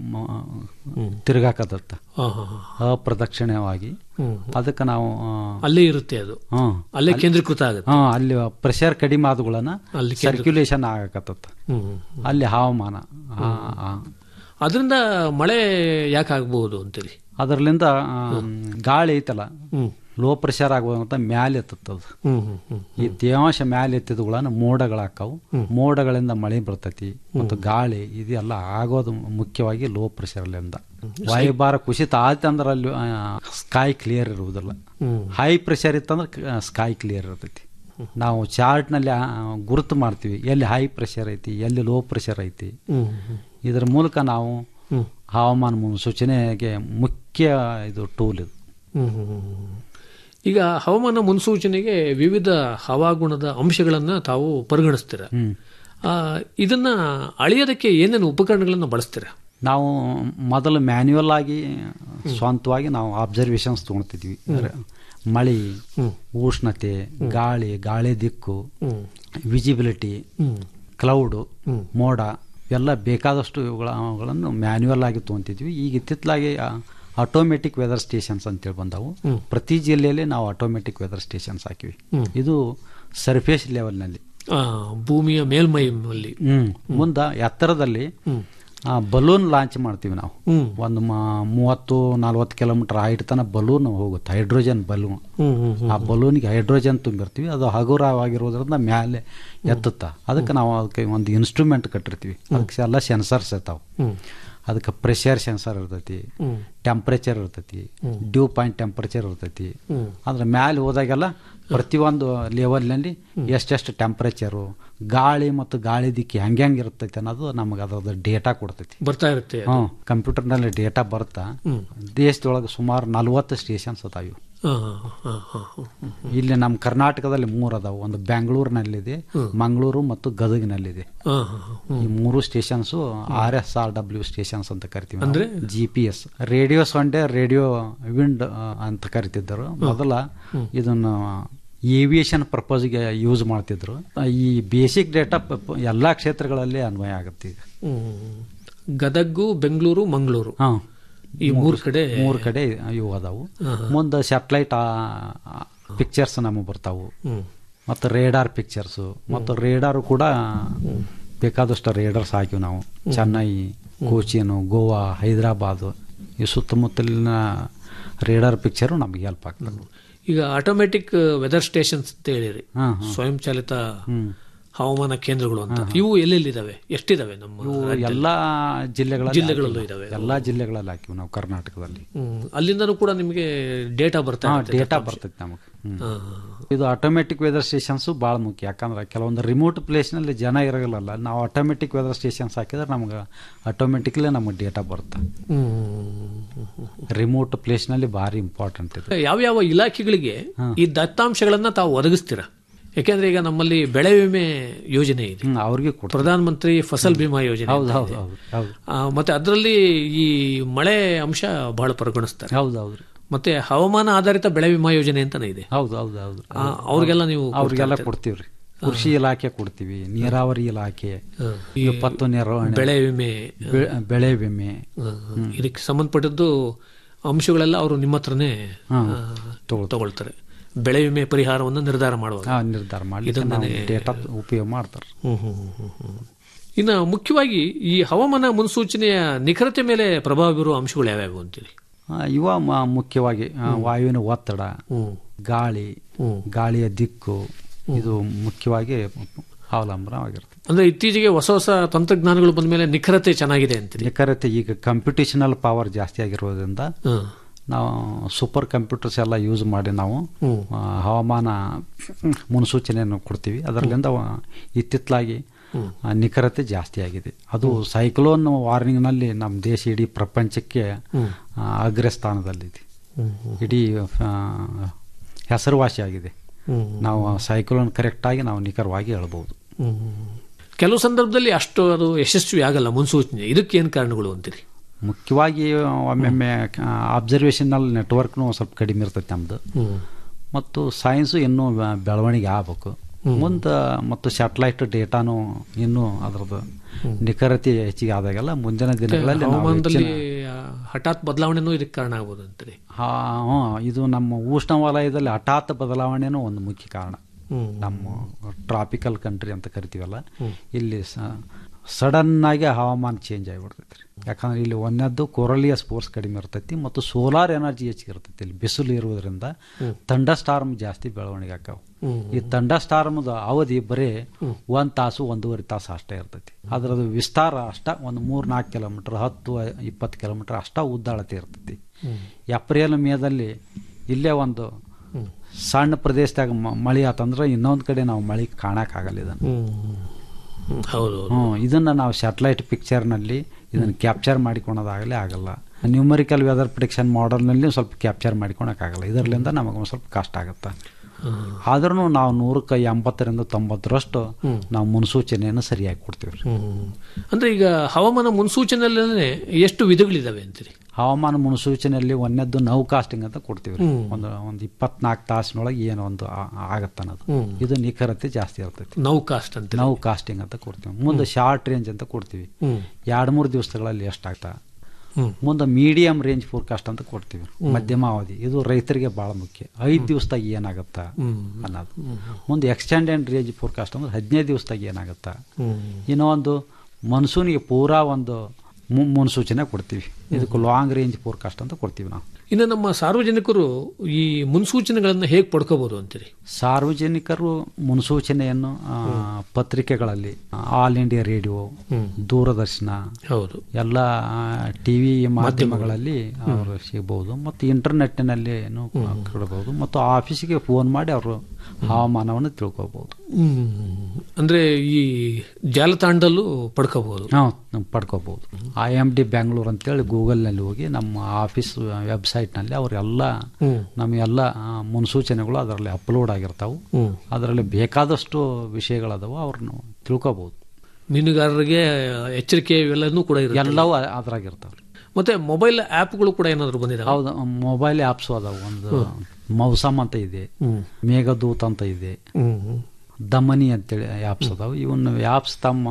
ಮ- ತಿರುಗಾಕತ್ತ
ಹಾ, ಹಾ, ಹಾ.
ಅಪ್ರದಕ್ಷಿಣವಾಗಿ
ಹ್ಮ್.
ಅದಕ್ಕೆ ನಾವು ಆ,
ಅಲ್ಲೇ ಇರುತ್ತೆ ಅದು
ಹ್ಮ್.
ಅಲ್ಲೇ
ಅಲ್ಲಿ-
ಕೇಂದ್ರೀಕೃತ ಆಗುತ್ತೆ
ಹಾ ಅಲ್ಲಿ ಪ್ರೆಷರ್ ಕಡಿಮೆ ಆದಗಳನ್ನ
ಅಲ್ಲಿ ಕೇಂದ್ರ-
ಸರ್ಕ್ಯುಲೇಷನ್ ಆಗಕತ್ತ
ಹ್ಮ್, ಹ್ಮ್.
ಅಲ್ಲಿ ಹವಾಮಾನ ಆ, ಆ.
ಅದರಿಂದ ಮಳೆ ಯಾಕೆ ಆಗ್ಬಹುದು ಅಂತೀರಿ
ಅದರಲ್ಲಿಂದ ಆ, ಗಾಳಿ ಐತಲ್ಲ
ಹ್ಮ್.
ಲೋ ಪ್ರೆಷರ್ ಆಗುವಂತ ಮ್ಯಾಲೆ ಎತ್ತದ
ಹ್ಮ್, ಹ್ಮ್, ಹ್ಮ್.
ಈ ತೇವಾಂಶ ಮ್ಯಾಲೆ ಎತ್ತಿದಗಳನ್ನ ಮೋಡಗಳಾಕಾವು ಮೋಡಗಳಿಂದ ಮಳೆ ಬರ್ತೈತಿ ಮತ್ತು ಗಾಳಿ ಇದೆಲ್ಲ ಆಗೋದು ಮುಖ್ಯವಾಗಿ ಲೋ ಪ್ರೆಷರ್ಲಿಂದ ವಾಯುಭಾರ ಕುಸಿತ ಆಯ್ತು ಅಂದ್ರೆ ಅಲ್ಲಿ ಸ್ಕೈ ಕ್ಲಿಯರ್ ಇರುವುದಿಲ್ಲ
ಹ್ಮ್.
ಹೈ ಪ್ರೆಷರ್ ಇತ್ತಂದ್ರೆ ಸ್ಕೈ ಕ್ಲಿಯರ್ ಇರ್ತೈತಿ ನಾವು ಚಾರ್ಟ್ನಲ್ಲಿ ಗುರುತು ಮಾಡ್ತೀವಿ ಎಲ್ಲಿ ಹೈ ಪ್ರೆಷರ್ ಐತಿ ಎಲ್ಲಿ ಲೋ ಪ್ರೆಷರ್ ಐತಿ
ಹ್ಮ್, ಹ್ಮ್.
ಇದರ ಮೂಲಕ ನಾವು
ಹ್ಮ್.
ಹವಾಮಾನ ಮುನ್ಸೂಚನೆಗೆ ಮುಖ್ಯ ಇದು ಟೂಲ್ ಇದು
ಹ್ಮ್, ಹ್ಮ್, ಹ್ಮ್. ಈಗ ಹವಾಮಾನ ಮುನ್ಸೂಚನೆಗೆ ವಿವಿಧ ಹವಾಗುಣದ ಅಂಶಗಳನ್ನ ತಾವು ಪರಿಗಣಿಸ್ತೀರ ಆ, ಇದನ್ನ ಅಳಿಯೋದಕ್ಕೆ ಏನೇನು ಉಪಕರಣಗಳನ್ನ ಬಳಸ್ತೀರ
ನಾವು ಮೊದಲು ಮ್ಯಾನ್ಯುವಲ್ ಆಗಿ ಸ್ವಂತವಾಗಿ ನಾವು ಅಬ್ಸರ್ವೇಷನ್ಸ್ ತೊಗೊಳ್ತಿದ್ವಿ ಅಂದ್ರೆ ಮಳೆ ಉಷ್ಣತೆ ಗಾಳಿ ಗಾಳಿ ದಿಕ್ಕು ವಿಜಿಬಿಲಿಟಿ ಕ್ಲೌಡು ಮೋಡ ಎಲ್ಲ ಬೇಕಾದಷ್ಟು ಇವುಗಳ ಅವುಗಳನ್ನು ಮ್ಯಾನ್ಯುವಲ್ ಆಗಿ ತೊಗೊಂತಿದ್ವಿ ಈಗ ಇತ್ತಿತ್ತಲಾಗಿ ಆಟೋಮೆಟಿಕ್ ವೆದರ್ ಸ್ಟೇಷನ್ಸ್ ಅಂತೇಳಿ ಬಂದವು ಪ್ರತಿ ಜಿಲ್ಲೆಯಲ್ಲಿ ನಾವು ಆಟೋಮೆಟಿಕ್ ವೆದರ್ ಸ್ಟೇಷನ್ಸ್ ಹಾಕಿವಿ
ಹ್ಮ್.
ಇದು ಸರ್ಫೇಸ್ ಲೆವೆಲ್ನಲ್ಲಿ
ಆ, ಭೂಮಿಯ ಮೇಲ್ಮೈಯಲ್ಲಿ
ಹ್ಮ್ ಮುಂದ ಎತ್ತರದಲ್ಲಿ ಬಲೂನ್ ಲಾಂಚ್ ಮಾಡ್ತೀವಿ ನಾವು
ಹ್ಮ್.
ಒಂದು ಮ- ಮೂವತ್ತು ನಲ್ವತ್ತು ಕಿಲೋಮೀಟರ್ ಹೈಟ್ ತನಕ ಬಲೂನ್ ಹೋಗುತ್ತೆ ಹೈಡ್ರೋಜನ್ ಬಲೂನ್
ಹ್ಮ್, ಹ್ಮ್, ಹ್ಮ್.
ಆ ಬಲೂನ್ಗೆ ಹೈಡ್ರೋಜನ್ ತುಂಬಿರ್ತೀವಿ ಅದು ಹಗುರವಾಗಿರೋದ್ರಿಂದ ಮೇಲೆ ಎತ್ತುತ್ತ ಅದಕ್ಕೆ ನಾವು ಅದಕ್ಕೆ ಒಂದು ಇನ್ಸ್ಟ್ರೂಮೆಂಟ್ ಕಟ್ಟಿರ್ತೀವಿ ಅದಕ್ಕೆ ಎಲ್ಲ ಸೆನ್ಸರ್ಸ್ ಇರ್ತಾವೆ
ಹ್ಮ್.
ಅದಕ್ಕೆ ಪ್ರೆಷರ್ ಸೆನ್ಸರ್ ಇರ್ತೈತಿ
ಹ್ಮ್.
ಟೆಂಪ್ರೇಚರ್ ಇರ್ತೈತಿ
ಹ್ಮ್.
ಡ್ಯೂ ಪಾಯಿಂಟ್ ಟೆಂಪ್ರೇಚರ್ ಇರ್ತೈತಿ
ಹ್ಮ್.
ಅದ್ರ ಮ್ಯಾಲೆ ಹೋದಾಗೆಲ್ಲ ಪ್ರತಿಯೊಂದು ಲೆವೆಲ್ನಲ್ಲಿ ಎಷ್ಟೆಷ್ಟು ಟೆಂಪ್ರೇಚರು ಗಾಳಿ ಮತ್ತು ಗಾಳಿ ದಿಕ್ಕಿ ಹೆಂಗೆ ಹೆಂಗೆ ಇರ್ತೈತಿ ಅನ್ನೋದು ನಮಗೆ ಅದ್ರದ್ದು ಡೇಟಾ ಕೊಡ್ತೈತಿ
ಬರ್ತಾ ಇರುತ್ತೆ ಅದು.
ಹ್ಞೂ ಕಂಪ್ಯೂಟರ್ನಲ್ಲಿ ಡೇಟಾ ಬರ್ತಾ
ಹ್ಮ್.
ದೇಶದೊಳಗೆ ಸುಮಾರು ನಲ್ವತ್ತು ಸ್ಟೇಷನ್ಸ್ ಅದಾವ ಇವು
ಹಾ, ಹಾ, ಹಾ, ಹಾ, ಹಾ, ಹಾ.
ಇಲ್ಲಿ ನಮ್ಮ ಕರ್ನಾಟಕದಲ್ಲಿ ಮೂರು ಅದಾವ ಒಂದು ಬೆಂಗಳೂರಿನಲ್ಲಿದೆ ಮಂಗಳೂರು ಮತ್ತು ಗದಗಿನಲ್ಲಿದೆ
ಹಾ, ಹಾ, ಹಾ.
ಈ ಮೂರು stations R S R W stations ಅಂತ ಕರಿತೀವಿ
ಅಂದ್ರೆ?
G P S radio sonde radio wind ಅಂತ ಕರಿತಿದ್ದರು ಮೊದಲ ಇದನ್ನ ಏವಿಯೇಷನ್ ಪರ್ಪಸ್ಗೆ ಯೂಸ್ ಮಾಡ್ತಿದ್ರು ಈ ಬೇಸಿಕ್ ಡೇಟಾ ಎಲ್ಲಾ ಕ್ಷೇತ್ರಗಳಲ್ಲಿ ಅನ್ವಯ ಆಗುತ್ತೆ ಈಗ
ಹ್ಮ್. ಗದಗು ಬೆಂಗಳೂರು ಮಂಗಳೂರು
ಹಾ
ಈ ಮೂರು ಕಡೆ
ಮೂರು ಕಡೆ ಇವು ಅದಾವು
ಹಾ, ಹಾ.
ಮುಂದೆ ಸ್ಯಾಟಲೈಟ್ ಪಿಕ್ಚರ್ಸ್ ನಮಗೆ ಬರ್ತಾವು
ಹ್ಮ್.
ಮತ್ತು ರೇಡಾರ್ ಪಿಕ್ಚರ್ಸು ಮತ್ತು ರೇಡಾರು ಕೂಡ ಬೇಕಾದಷ್ಟು ರೇಡರ್ಸ್ ಹಾಕಿವಿ ನಾವು ಚೆನ್ನೈ ಕೋಚಿನು ಗೋವಾ ಹೈದರಾಬಾದ್ ಈ ಸುತ್ತಮುತ್ತಲಿನ ರೇಡಾರ್ ಪಿಕ್ಚರು ನಮಗೆ ಹೆಲ್ಪ್ ಆಗ್ತದೆ
ಈಗ ಆಟೋಮೆಟಿಕ್ ವೆದರ್ ಸ್ಟೇಷನ್ಸ್ ಅಂತ ಹೇಳಿರಿ
ಹಾ, ಹಾ.
ಸ್ವಯಂ ಚಾಲಿತ
ಹ್ಮ್.
ಹವಾಮಾನ ಕೇಂದ್ರಗಳು ಅಂತ ಇವು ಎಲ್ಲೆಲ್ಲಿದಾವೆ ಎಷ್ಟಿದಾವೆ ನಮ್ಮ ರಾಜ್ಯದಲ್ಲಿ?
ಎಲ್ಲಾ ಜಿಲ್ಲೆಗಳಲ್ಲಿ
ಜಿಲ್ಲೆಗಳಲ್ಲೂ
ಹಾಕಿವಿ.
ಇದಾವೆ
ಎಲ್ಲಾ ಜಿಲ್ಲೆಗಳಲ್ಲಿ ಹಾಕಿವಿ ನಾವು ಕರ್ನಾಟಕದಲ್ಲಿ
ಹ್ಮ್. ಅಲ್ಲಿಂದನೂ ಕೂಡ ನಿಮಗೆ ಡೇಟಾ ಬರ್ತಾ ಇರುತ್ತೆ,
ಡೇಟಾ
ದತ್ತಾಂಶ.
ಬರ್ತೈತಿ ನಮಗೆ
ಹಾ,
ಇದು ಆಟೋಮೆಟಿಕ್ ವೆದರ್ ಸ್ಟೇಷನ್ಸ್ ಭಾಳ ಮುಖ್ಯ ಯಾಕಂದ್ರೆ ಕೆಲವೊಂದು ರಿಮೋಟ್ ಪ್ಲೇಸ್ನಲ್ಲಿ ಜನ ಇರಲ್ಲ ನಾವು ಆಟೋಮೆಟಿಕ್ ವೆದರ್ ಸ್ಟೇಷನ್ಸ್ ಹಾಕಿದ್ರೆ ನಮ್ಗೆ ಆಟೋಮೆಟಿಕ್ಲಿ ನಮಗೆ ಡೇಟಾ ಬರುತ್ತೆ
ಹ್ಮ್.
ರಿಮೋಟ್ ಪ್ಲೇಸ್ನಲ್ಲಿ ಭಾರಿ ಇಂಪಾರ್ಟೆಂಟ್ ಇದು
ಯಾವ್ಯಾವ ಇಲಾಖೆಗಳಿಗೆ ಈ ದತ್ತಾಂಶಗಳನ್ನ ತಾವು ಒದಗಿಸ್ತೀರಾ ಯಾಕೆಂದ್ರೆ ಈಗ ನಮ್ಮಲ್ಲಿ ಬೆಳೆ ವಿಮೆ ಯೋಜನೆ ಇದೆ
ಅವ್ರಿಗೆ
ಪ್ರಧಾನ ಮಂತ್ರಿ ಫಸಲ್ ಬಿಮಾ ಯೋಜನೆ
ಹೌದು
ಅಂತ
ಹೌದು
ಇದೆ.
ಹೌದು ಹೌದು
ಆ, ಮತ್ತೆ ಅದರಲ್ಲಿ ಈ ಮಳೆ ಅಂಶ ಬಹಳ ಪರಿಗಣಿಸ್ತಾರೆ
ಹೌದು ಹೌದು
ಮತ್ತೆ ಹವಾಮಾನ ಆಧಾರಿತ ಬೆಳೆ ವಿಮಾ ಯೋಜನೆ ಅಂತಾನೆ ಇದೆ
ಹೌದು ಹೌದು ಹೌದು
ಆ, ಅವ್ರಿಗೆಲ್ಲ ನೀವು
ಅವ್ರಿಗೆಲ್ಲ
ಕೊಡ್ತಾ
ಕೊಡ್ತೀವ್ರಿ ಕೃಷಿ ಇಲಾಖೆ ಕೊಡ್ತೀವಿ ನೀರಾವರಿ ಇಲಾಖೆ
ಈ
ವಿಪತ್ತು ನಿರ್ವಹಣೆ
ಬೆಳೆ ವಿಮೆ
ಬೆ- ಬೆಳೆ ವಿಮೆ
ಆ, ಇದಕ್ಕೆ ಸಂಬಂಧಪಟ್ಟದ್ದು ಅಂಶಗಳೆಲ್ಲ ಅವರು ನಿಮ್ಮ ಹತ್ರನೇ
ಹಾ,
ಆ, ತಗೊಳ್ತಾರೆ ಬೆಳೆ ವಿಮೆ ಪರಿಹಾರವನ್ನು ನಿರ್ಧಾರ ಮಾಡುವಾಗ
ಆ, ನಿರ್ಧಾರ ಮಾಡಿ
ಇದನ್ನೇ
ಡೇಟಾ ಉಪಯೋಗ ಮಾಡ್ತಾರೆ
ಹ್ಮ್, ಹ್ಮ್, ಹ್ಮ್, ಹ್ಮ್, ಹ್ಮ್. ಇನ್ನು ಮುಖ್ಯವಾಗಿ ಈ ಹವಾಮಾನ ಮುನ್ಸೂಚನೆಯ ನಿಖರತೆ ಮೇಲೆ ಪ್ರಭಾವ ಬೀರುವ ಅಂಶಗಳು ಯಾವ್ಯಾವು ಅಂತೀರಿ
ಆ, ಇವ ಮ- ಮುಖ್ಯವಾಗಿ ಆ, ವಾಯುವಿನ ಒತ್ತಡ
ಹ್ಮ್.
ಗಾಳಿ ಗಾಳಿಯ ದಿಕ್ಕು ಇದು ಮುಖ್ಯವಾಗಿ ಅವಲಂಬನವಾಗಿರುತ್ತೆ
ಅಂದ್ರೆ ಇತ್ತೀಚೆಗೆ ಹೊಸ ಹೊಸ ತಂತ್ರಜ್ಞಾನಗಳು ಬಂದ ಮೇಲೆ ನಿಖರತೆ ಚೆನ್ನಾಗಿದೆ ಅಂತೀರಿ
ನಿಖರತೆ ಈಗ ಕಂಪ್ಯೂಟೇಷನಲ್ ಪವರ್ ಜಾಸ್ತಿ ಆಗಿರೋದ್ರಿಂದ
ಹ್ಮ್.
ನಾವು ಸೂಪರ್ ಕಂಪ್ಯೂಟರ್ಸ್ ಎಲ್ಲ ಯೂಸ್ ಮಾಡಿ ನಾವು
ಹ್ಮ್.
ಆ, ಹವಾಮಾನ ಮುನ್ಸೂಚನೆಯನ್ನು ಕೊಡ್ತೀವಿ ಅದರಲ್ಲಿಂದ ವ- ಇತ್ತಿತ್ತಲಾಗಿ ಆ, ನಿಖರತೆ ಜಾಸ್ತಿ ಆಗಿದೆ ಅದು ಸೈಕ್ಲೋನ್ ವಾರ್ನಿಂಗ್ನಲ್ಲಿ ನಮ್ಮ ದೇಶ ಇಡೀ ಪ್ರಪಂಚಕ್ಕೆ
ಹ್ಮ್.
ಆ, ಅಗ್ರ ಸ್ಥಾನದಲ್ಲಿದೆ
ಹ್ಮ್, ಹ್ಮ್.
ಇಡೀ ಆ, ಹೆಸರುವಾಸಿಯಾಗಿದೆ
ಹ್ಮ್.
ನಾವು ಸೈಕ್ಲೋನ್ ಕರೆಕ್ಟಾಗಿ ನಾವು ನಿಖರವಾಗಿ ಹೇಳ್ಬೋದು
ಹ್ಮ್. ಕೆಲವು ಸಂದರ್ಭದಲ್ಲಿ ಅಷ್ಟು ಅದು ಯಶಸ್ವಿ ಆಗಲ್ಲ ಮುನ್ಸೂಚನೆ ಇದಕ್ಕೆ ಏನು ಕಾರಣಗಳು ಅಂತೀರಿ
ಮುಖ್ಯವಾಗಿ ಒಮ್ಮೊಮ್ಮೆ ಅಬ್ಸರ್ವೇಷನಲ್ ನೆಟ್ವರ್ಕ್ನು ಸ್ವಲ್ಪ ಕಡಿಮೆ ಇರ್ತೈತೆ ನಮ್ಮದು
ಹ್ಮ್.
ಮತ್ತು ಸೈನ್ಸು ಇನ್ನೂ ಬೆ- ಬೆಳವಣಿಗೆ ಆಗಬೇಕು ಮುಂದೆ ಮತ್ತು ಸ್ಯಾಟಲೈಟ್ ಡೇಟಾನು ಇನ್ನೂ ಅದರದ್ದು ನಿಖರತೆ ಹೆಚ್ಚಿಗೆ ಆದಾಗೆಲ್ಲ ಮುಂದಿನ ದಿನಗಳಲ್ಲಿ ನಾವು
ಹವಾಮಾನದಲ್ಲಿ
ಹೆಚ್ಚಿನ-
ಆ, ಹಠಾತ್ ಬದಲಾವಣೆನೂ ಇದಕ್ಕೆ ಕಾರಣ ಆಗ್ಬೋದು ಅಂತೀರಿ
ಹಾ ಹ್ಞೂ, ಇದು ನಮ್ಮ ಉಷ್ಣವಲಯದಲ್ಲಿ ಹಠಾತ್ ಬದಲಾವಣೆನೂ ಒಂದು ಮುಖ್ಯ ಕಾರಣ
ಹ್ಮ್.
ನಮ್ಮ ಟ್ರಾಪಿಕಲ್ ಕಂಟ್ರಿ ಅಂತ ಕರಿತೀವಲ್ಲ ಇಲ್ಲಿ ಸಡನ್ ಆಗಿ ಹವಾಮಾನ ಚೇಂಜ್ ಆಗಿಬಿಡ್ತೈತಿ ರೀ ಯಾಕಂದ್ರೆ ಇಲ್ಲಿ ಒಂದದ್ದು ಕೊರಲಿಯ ಸ್ಪೋರ್ಟ್ಸ್ ಕಡಿಮೆ ಇರ್ತೈತಿ ಮತ್ತು ಸೋಲಾರ್ ಎನರ್ಜಿ ಹೆಚ್ಚಿಗೆ ಇರ್ತೈತಿ ಇಲ್ಲಿ ಬಿಸಿಲು ಇರುವುದರಿಂದ ತಂಡ ಸ್ಟಾರ್ಮ್ ಜಾಸ್ತಿ ಬೆಳವಣಿಗೆ ಆಕಾವು
ಹ್ಮ್.
ಈ ತಂಡ ಸ್ಟಾರ್ಮ್ದ ಅವಧಿ ಬರೀ ಒಂದ್ ತಾಸು ಒಂದೂವರೆ ತಾಸು ಅಷ್ಟೇ ಇರ್ತೈತಿ ಅದರದ್ದು ವಿಸ್ತಾರ ಅಷ್ಟ ಒಂದು ಮೂರ್ ನಾಲ್ಕು ಕಿಲೋಮೀಟರ್ ಹತ್ತು ಇಪ್ಪತ್ತು ಕಿಲೋಮೀಟರ್ ಅಷ್ಟ ಉದ್ದಾಳತೆ ಇರ್ತೈತಿ ಏಪ್ರಿಲ್ ಮೇದಲ್ಲಿ ಇಲ್ಲೇ ಒಂದು ಸಣ್ಣ ಪ್ರದೇಶದಾಗ ಮ- ಮಳೆ ಆತಂದ್ರೆ ಇನ್ನೊಂದು ಕಡೆ ನಾವು ಮಳೆ ಕಾಣಕ್ಕಾಗಲ್ಲ ಇದನ್ನು
ಹ್ಮ್, ಹೌದು
ಹ್ಞೂ ಇದನ್ನ ನಾವು ಸ್ಯಾಟಲೈಟ್ ಪಿಕ್ಚರ್ನಲ್ಲಿ ಇದನ್ನು ಕ್ಯಾಪ್ಚರ್ ಮಾಡಿಕೊಳೋದಾಗಲೇ ಆಗಲ್ಲ ನ್ಯೂಮರಿಕಲ್ ವೆದರ್ ಪ್ರಿಡಿಕ್ಷನ್ ಮಾಡಲ್ನಲ್ಲಿ ಸ್ವಲ್ಪ ಕ್ಯಾಪ್ಚರ್ ಮಾಡಿಕೊಳಕ್ಕಾಗಲ್ಲ ಇದರಲ್ಲಿಂದ ನಮಗೆ ಒಂದು ಸ್ವಲ್ಪ ಕಷ್ಟ ಆಗುತ್ತೆ ಆದ್ರೂ ನಾವು ನೂರಕ್ಕೆ ಎಂಬತ್ತರಿಂದ ತೊಂಬತ್ತರಷ್ಟು ನಾವು ಮುನ್ಸೂಚನೆಯನ್ನು ಸರಿಯಾಗಿ ಕೊಡ್ತೀವಿ ರೀ.
ಹ್ಮ್. ಅಂದ್ರೆ ಈಗ ಹವಾಮಾನ ಮುನ್ಸೂಚನೆಯಲ್ಲೇ ಎಷ್ಟು ವಿಧಗಳಿದಾವೆ ಅಂತೀರಿ
ಹವಾಮಾನ ಮುನ್ಸೂಚನೆಯಲ್ಲಿ ಒಂದದ್ದು ನೌ ಕಾಸ್ಟಿಂಗ್ ಅಂತ ಕೊಡ್ತೀವಿ ರೀ.
ಹ್ಮ್.
ಒಂದು ಒಂದು ಇಪ್ಪತ್ನಾಲ್ಕು ತಾಸಿನೊಳಗೆ ಏನೋ ಒಂದು ಆ- ಆಗತ್ತೆ ಅನ್ನೋದು
ಹ್ಮ್.
ಇದು ನಿಖರತೆ ಜಾಸ್ತಿ ಇರ್ತೈತಿ
ನೌ ಕಾಸ್ಟ್ ಅಂತ
ನೌ ಕಾಸ್ಟಿಂಗ್ ಅಂತ ಕೊಡ್ತೀವಿ ಮುಂದೆ ಶಾರ್ಟ್ ರೇಂಜ್ ಅಂತ ಕೊಡ್ತೀವಿ
ಹ್ಮ್.
ಎರಡು ಮೂರು ದಿವಸಗಳಲ್ಲಿ ಎಷ್ಟಾಗ್ತಾ
ಹ್ಮ್.
ಮುಂದೆ ಮೀಡಿಯಂ ರೇಂಜ್ ಫೋರ್ಕಾಸ್ಟ್ ಅಂತ ಕೊಡ್ತೀವಿ ಮಧ್ಯಮ ಅವಧಿ ಇದು ರೈತರಿಗೆ ಬಹಳ ಮುಖ್ಯ ಐದು ದಿವಸದಾಗ ಏನಾಗತ್ತಾ
ಹ್ಮ್.
ಅನ್ನೋದು ಮುಂದೆ ಎಕ್ಸ್ಟೆಂಡೆಡ್ ರೇಂಜ್ ಫೋರ್ಕಾಸ್ಟ್ ಅಂದ್ರೆ ಹದಿನೈದು ದಿವಸದಾಗ ಏನಾಗತ್ತಾ
ಹ್ಮ್.
ಇನ್ನೂ ಒಂದು ಮನ್ಸೂನಿಗೆ ಪೂರಾ ಒಂದು ಮು- ಮುನ್ಸೂಚನೆ ಕೊಡ್ತೀವಿ ಇದಕ್ಕೆ ಲಾಂಗ್ ರೇಂಜ್ ಫೋರ್ಕಾಸ್ಟ್ ಅಂತ ಕೊಡ್ತೀವಿ ನಾವು
ಇನ್ನು ನಮ್ಮ ಸಾರ್ವಜನಿಕರು ಈ ಮುನ್ಸೂಚನೆಗಳನ್ನ ಹೇಗೆ ಪಡ್ಕೋಬಹುದು ಅಂತೀರಿ
ಸಾರ್ವಜನಿಕರು ಮುನ್ಸೂಚನೆಯನ್ನು ಆ, ಪತ್ರಿಕೆಗಳಲ್ಲಿ ಆಲ್ ಇಂಡಿಯಾ ರೇಡಿಯೋ ದೂರದರ್ಶನ
ಹೌದು
ಎಲ್ಲ ಟಿವಿ ಮಾಧ್ಯಮಗಳಲ್ಲಿ ಅವರು ಸಿಗಬಹುದು ಮತ್ತು ಇಂಟರ್ನೆಟ್ನಲ್ಲಿ ಕೊಡಬಹುದು ಮತ್ತು ಆಫೀಸಿಗೆ ಫೋನ್ ಮಾಡಿ ಅವರು ಹವಾಮಾನವನ್ನು ತಿಳ್ಕೋಬಹುದು
ಹ್ಮ್. ಅಂದ್ರೆ ಈ ಜಾಲತಾಣದಲ್ಲೂ ಪಡ್ಕೋಬಹುದು
ನಾವು ನಾವು ಪಡ್ಕೋಬಹುದು ಐ ಎಮ್ ಡಿ ಬ್ಯಾಂಗ್ಳೂರ್ ಅಂತೇಳಿ ಗೂಗಲ್ನಲ್ಲಿ ಹೋಗಿ ನಮ್ಮ ಆಫೀಸ್ ವೆಬ್ಸೈಟ್ನಲ್ಲಿ ಅವರೆಲ್ಲ
ಹ್ಮ್.
ನಮಗೆಲ್ಲ ಆ, ಮುನ್ಸೂಚನೆಗಳು ಅದರಲ್ಲಿ ಅಪ್ಲೋಡ್ ಆಗಿರ್ತಾವೆ
ಹ್ಮ್.
ಅದರಲ್ಲಿ ಬೇಕಾದಷ್ಟು ವಿಷಯಗಳದಾವ ಅವ್ರನ್ನ ತಿಳ್ಕೋಬಹುದು
ಮೀನುಗಾರರಿಗೆ ಎಚ್ಚರಿಕೆ ಇವೆಲ್ಲನೂ ಕೂಡ ಇರುತ್ತೆ
ಎಲ್ಲವೂ ಅ- ಅದ್ರಾಗಿರ್ತಾವೆ
ಮತ್ತೆ ಮೊಬೈಲ್ ಆಪ್ಗಳು ಕೂಡ ಏನಾದ್ರು ಬಂದಿದಾವೆ
ಹೌದು ಮೊಬೈಲ್ ಆ್ಯಪ್ಸ್ ಅದಾವ ಒಂದು ಮೌಸಮ್ ಅಂತ ಇದೆ
ಹ್ಮ್.
ಮೇಘದೂತ್ ಅಂತ ಇದೆ
ಹ್ಮ್.
ದಮನಿ ಅಂತೇಳಿ ಆ್ಯಪ್ಸ್ ಅದಾವ ಇವನ್ನ ಆ್ಯಪ್ಸ್ ತಮ್ಮ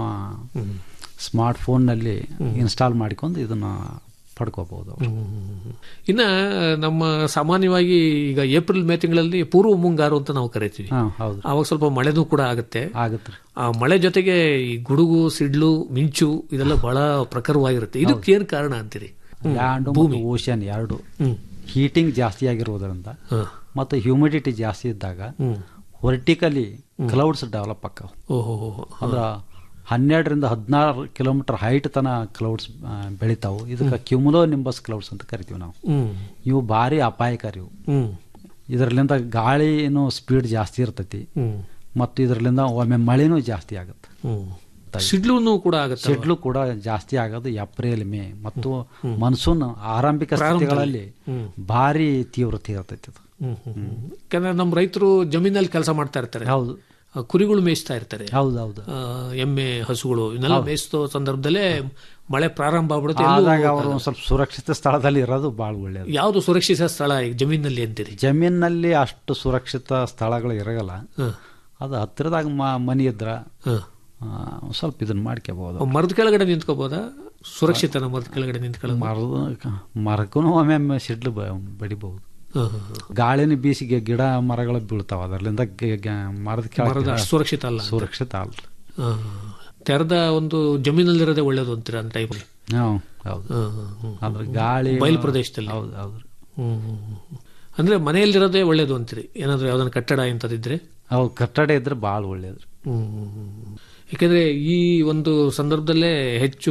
ಸ್ಮಾರ್ಟ್ ಫೋನ್ನಲ್ಲಿ ಇನ್ಸ್ಟಾಲ್ ಮಾಡಿಕೊಂಡು ಇದನ್ನ ಪಡ್ಕೋಬಹುದು ಅವ್ರು.
ಇನ್ನ ನಮ್ಮ ಸಾಮಾನ್ಯವಾಗಿ ಈಗ ಏಪ್ರಿಲ್ ಮೇ ತಿಂಗಳಲ್ಲಿ ಪೂರ್ವ ಮುಂಗಾರು ಅಂತ ನಾವು ಕರಿತೀವಿ
ಹಾ ಹೌದು
ಅವಾಗ ಸ್ವಲ್ಪ ಮಳೆನೂ ಕೂಡ ಆಗುತ್ತೆ
ಆಗುತ್ತೆ
ಆ ಮಳೆ ಜೊತೆಗೆ ಈ ಗುಡುಗು ಸಿಡ್ಲು ಮಿಂಚು ಇದೆಲ್ಲ ಬಹಳ ಪ್ರಖರವಾಗಿರುತ್ತೆ ಇದಕ್ಕೆ ಏನ್ ಕಾರಣ ಅಂತೀರಿ
ಲ್ಯಾಂಡ್ ಮತ್ತು ಓಷನ್ ಎರಡು
ಹ್ಮ್.
ಹೀಟಿಂಗ್ ಜಾಸ್ತಿ ಆಗಿರುವುದರಿಂದ
ಹಾ.
ಮತ್ತು ಹ್ಯೂಮಿಡಿಟಿ ಜಾಸ್ತಿ ಇದ್ದಾಗ
ಹ್ಮ್.
ವರ್ಟಿಕಲಿ ಕ್ಲೌಡ್ಸ್ ಡೆವಲಪ್ ಆಕಾವ
ಓಹೋ
ಅಂದ್ರೆ ಹನ್ನೆರಡರಿಂದ ಹದಿನಾರು ಕಿಲೋಮೀಟರ್ ಹೈಟ್ ತನ ಕ್ಲೌಡ್ಸ್ ಬೆಳಿತಾವು ಇದಕ್ಕೆ ಕ್ಯುಮುಲೋ ನಿಂಬಸ್ ಕ್ಲೌಡ್ಸ್ ಅಂತ ಕರಿತೀವಿ ನಾವು
ಹ್ಮ್
ಇವು ಭಾರಿ ಅಪಾಯಕಾರಿ ಇವು
ಹ್ಮ್
ಇದರಲ್ಲಿಂದ ಗಾಳಿನೂ ಸ್ಪೀಡ್ ಜಾಸ್ತಿ ಇರ್ತೈತಿ
ಹ್ಮ್
ಮತ್ತು ಇದರಲ್ಲಿಂದ ಒಮ್ಮೆ ಮಳೆನೂ ಜಾಸ್ತಿ ಆಗುತ್ತೆ
ಹ್ಮ್ ಸಿಡ್ಲುನು ಕೂಡ ಆಗುತ್ತೆ
ಸಿಡ್ಲು ಕೂಡ ಜಾಸ್ತಿ ಆಗೋದು ಏಪ್ರಿಲ್ ಮೇ ಮತ್ತು ಮನ್ಸೂನ್ ಆರಂಭಿಕ ಸ್ಥಿತಿಗಳಲ್ಲಿ ಭಾರಿ ತೀವ್ರತೆ ಇರ್ತೈತಿ ಅದು
ಹ್ಮ್ ಹ್ಮ್ ಹ್ಮ್. ಯಾಕಂದ್ರೆ ನಮ್ಮ ರೈತರು ಜಮೀನಲ್ಲಿ ಕೆಲಸ ಮಾಡ್ತಾ ಇರ್ತಾರೆ
ಹೌದು
ಆ, ಕುರಿಗಳು ಮೇಯಿಸ್ತಾ ಇರ್ತಾರೆ
ಹೌದು ಹೌದು
ಆ, ಎಮ್ಮೆ ಹಸುಗಳು ಇವನ್ನೆಲ್ಲ ಮೇಯಿಸೋ ಸಂದರ್ಭದಲ್ಲೇ ಮಳೆ ಪ್ರಾರಂಭ ಆಗ್ಬಿಡುತ್ತೆ ಎಲ್ಲೂ
ಆದಾಗ ಅವರು ಒಂದು ಸ್ವಲ್ಪ ಸುರಕ್ಷಿತ ಸ್ಥಳದಲ್ಲಿ ಇರೋದು ಭಾಳ ಒಳ್ಳೆಯದು
ಯಾವುದು ಸುರಕ್ಷಿತ ಸ್ಥಳ ಈಗ ಜಮೀನಲ್ಲಿ ಅಂತೀರಿ
ಜಮೀನಲ್ಲಿ ಅಷ್ಟು ಸುರಕ್ಷಿತ ಸ್ಥಳಗಳು ಇರಗಲ್ಲ
ಹ.
ಅದು ಹತ್ತಿರದಾಗ ಮ- ಮನಿ ಇದ್ರ
ಹ.
ಆ, ಒಂದ್ ಸ್ವಲ್ಪ ಇದನ್ನ ಮಾಡ್ಕೋಬಹುದು
ಮರದ ಕೆಳಗಡೆ ನಿಂತ್ಕೋಬೋದಾ ಸುರಕ್ಷಿತನ ಮರದ ಕೆಳಗಡೆ ನಿಂತ್ಕೊಳ್ಳೋದು
ಮರದ ಮರಕ್ಕೂ ಒಮ್ಮೆ ಸಿಡ್ಲು ಬ- ಬಡಿಬಹುದು
ಹ, ಹ, ಹ.
ಗಾಳಿನ ಬೀಸಿಗೆ ಗಿಡ ಮರಗಳು ಬೀಳ್ತಾವ ಅದರಿಂದ ಗ- ಗ- ಮರದ
ಮರದ
ಕೆಳಗೆ
ಅಷ್ಟು ಸುರಕ್ಷಿತ ಅಲ್ಲ ಅಂತ.
ಸುರಕ್ಷಿತ ಅಲ್ಲ
ಹ. ತೆರೆದ ಒಂದು ಜಮೀನಲ್ಲಿರೋದೇ ಒಳ್ಳೇದು ಅಂತೀರಾ ಅಂತ ಟೈಮಲ್ಲಿ
ಹ್ಮ್, ಹೌದು ಅದ್ರ ಗಾಳಿ
ಬಯಲು ಪ್ರದೇಶದಲ್ಲಿ
ಹೌದು ಹೌದು
ಹ್ಮ್, ಹ್ಮ್, ಹ್ಮ್. ಅಂದ್ರೆ ಮನೆಯಲ್ಲಿರೋದೇ ಒಳ್ಳೇದು ಅಂತೀರಿ ಏನಾದ್ರು ಯಾವ್ದಾನ ಕಟ್ಟಡ ಇಂಥದ್ದಿದ್ರೆ
ಹೌದು ಕಟ್ಟಡ ಇದ್ರೆ ಭಾಳ ಒಳ್ಳೇದು
ಹ್ಮ್, ಹ್ಮ್, ಹ್ಮ್. ಯಾಕಂದ್ರೆ ಈ ಒಂದು ಸಂದರ್ಭದಲ್ಲೇ ಹೆಚ್ಚು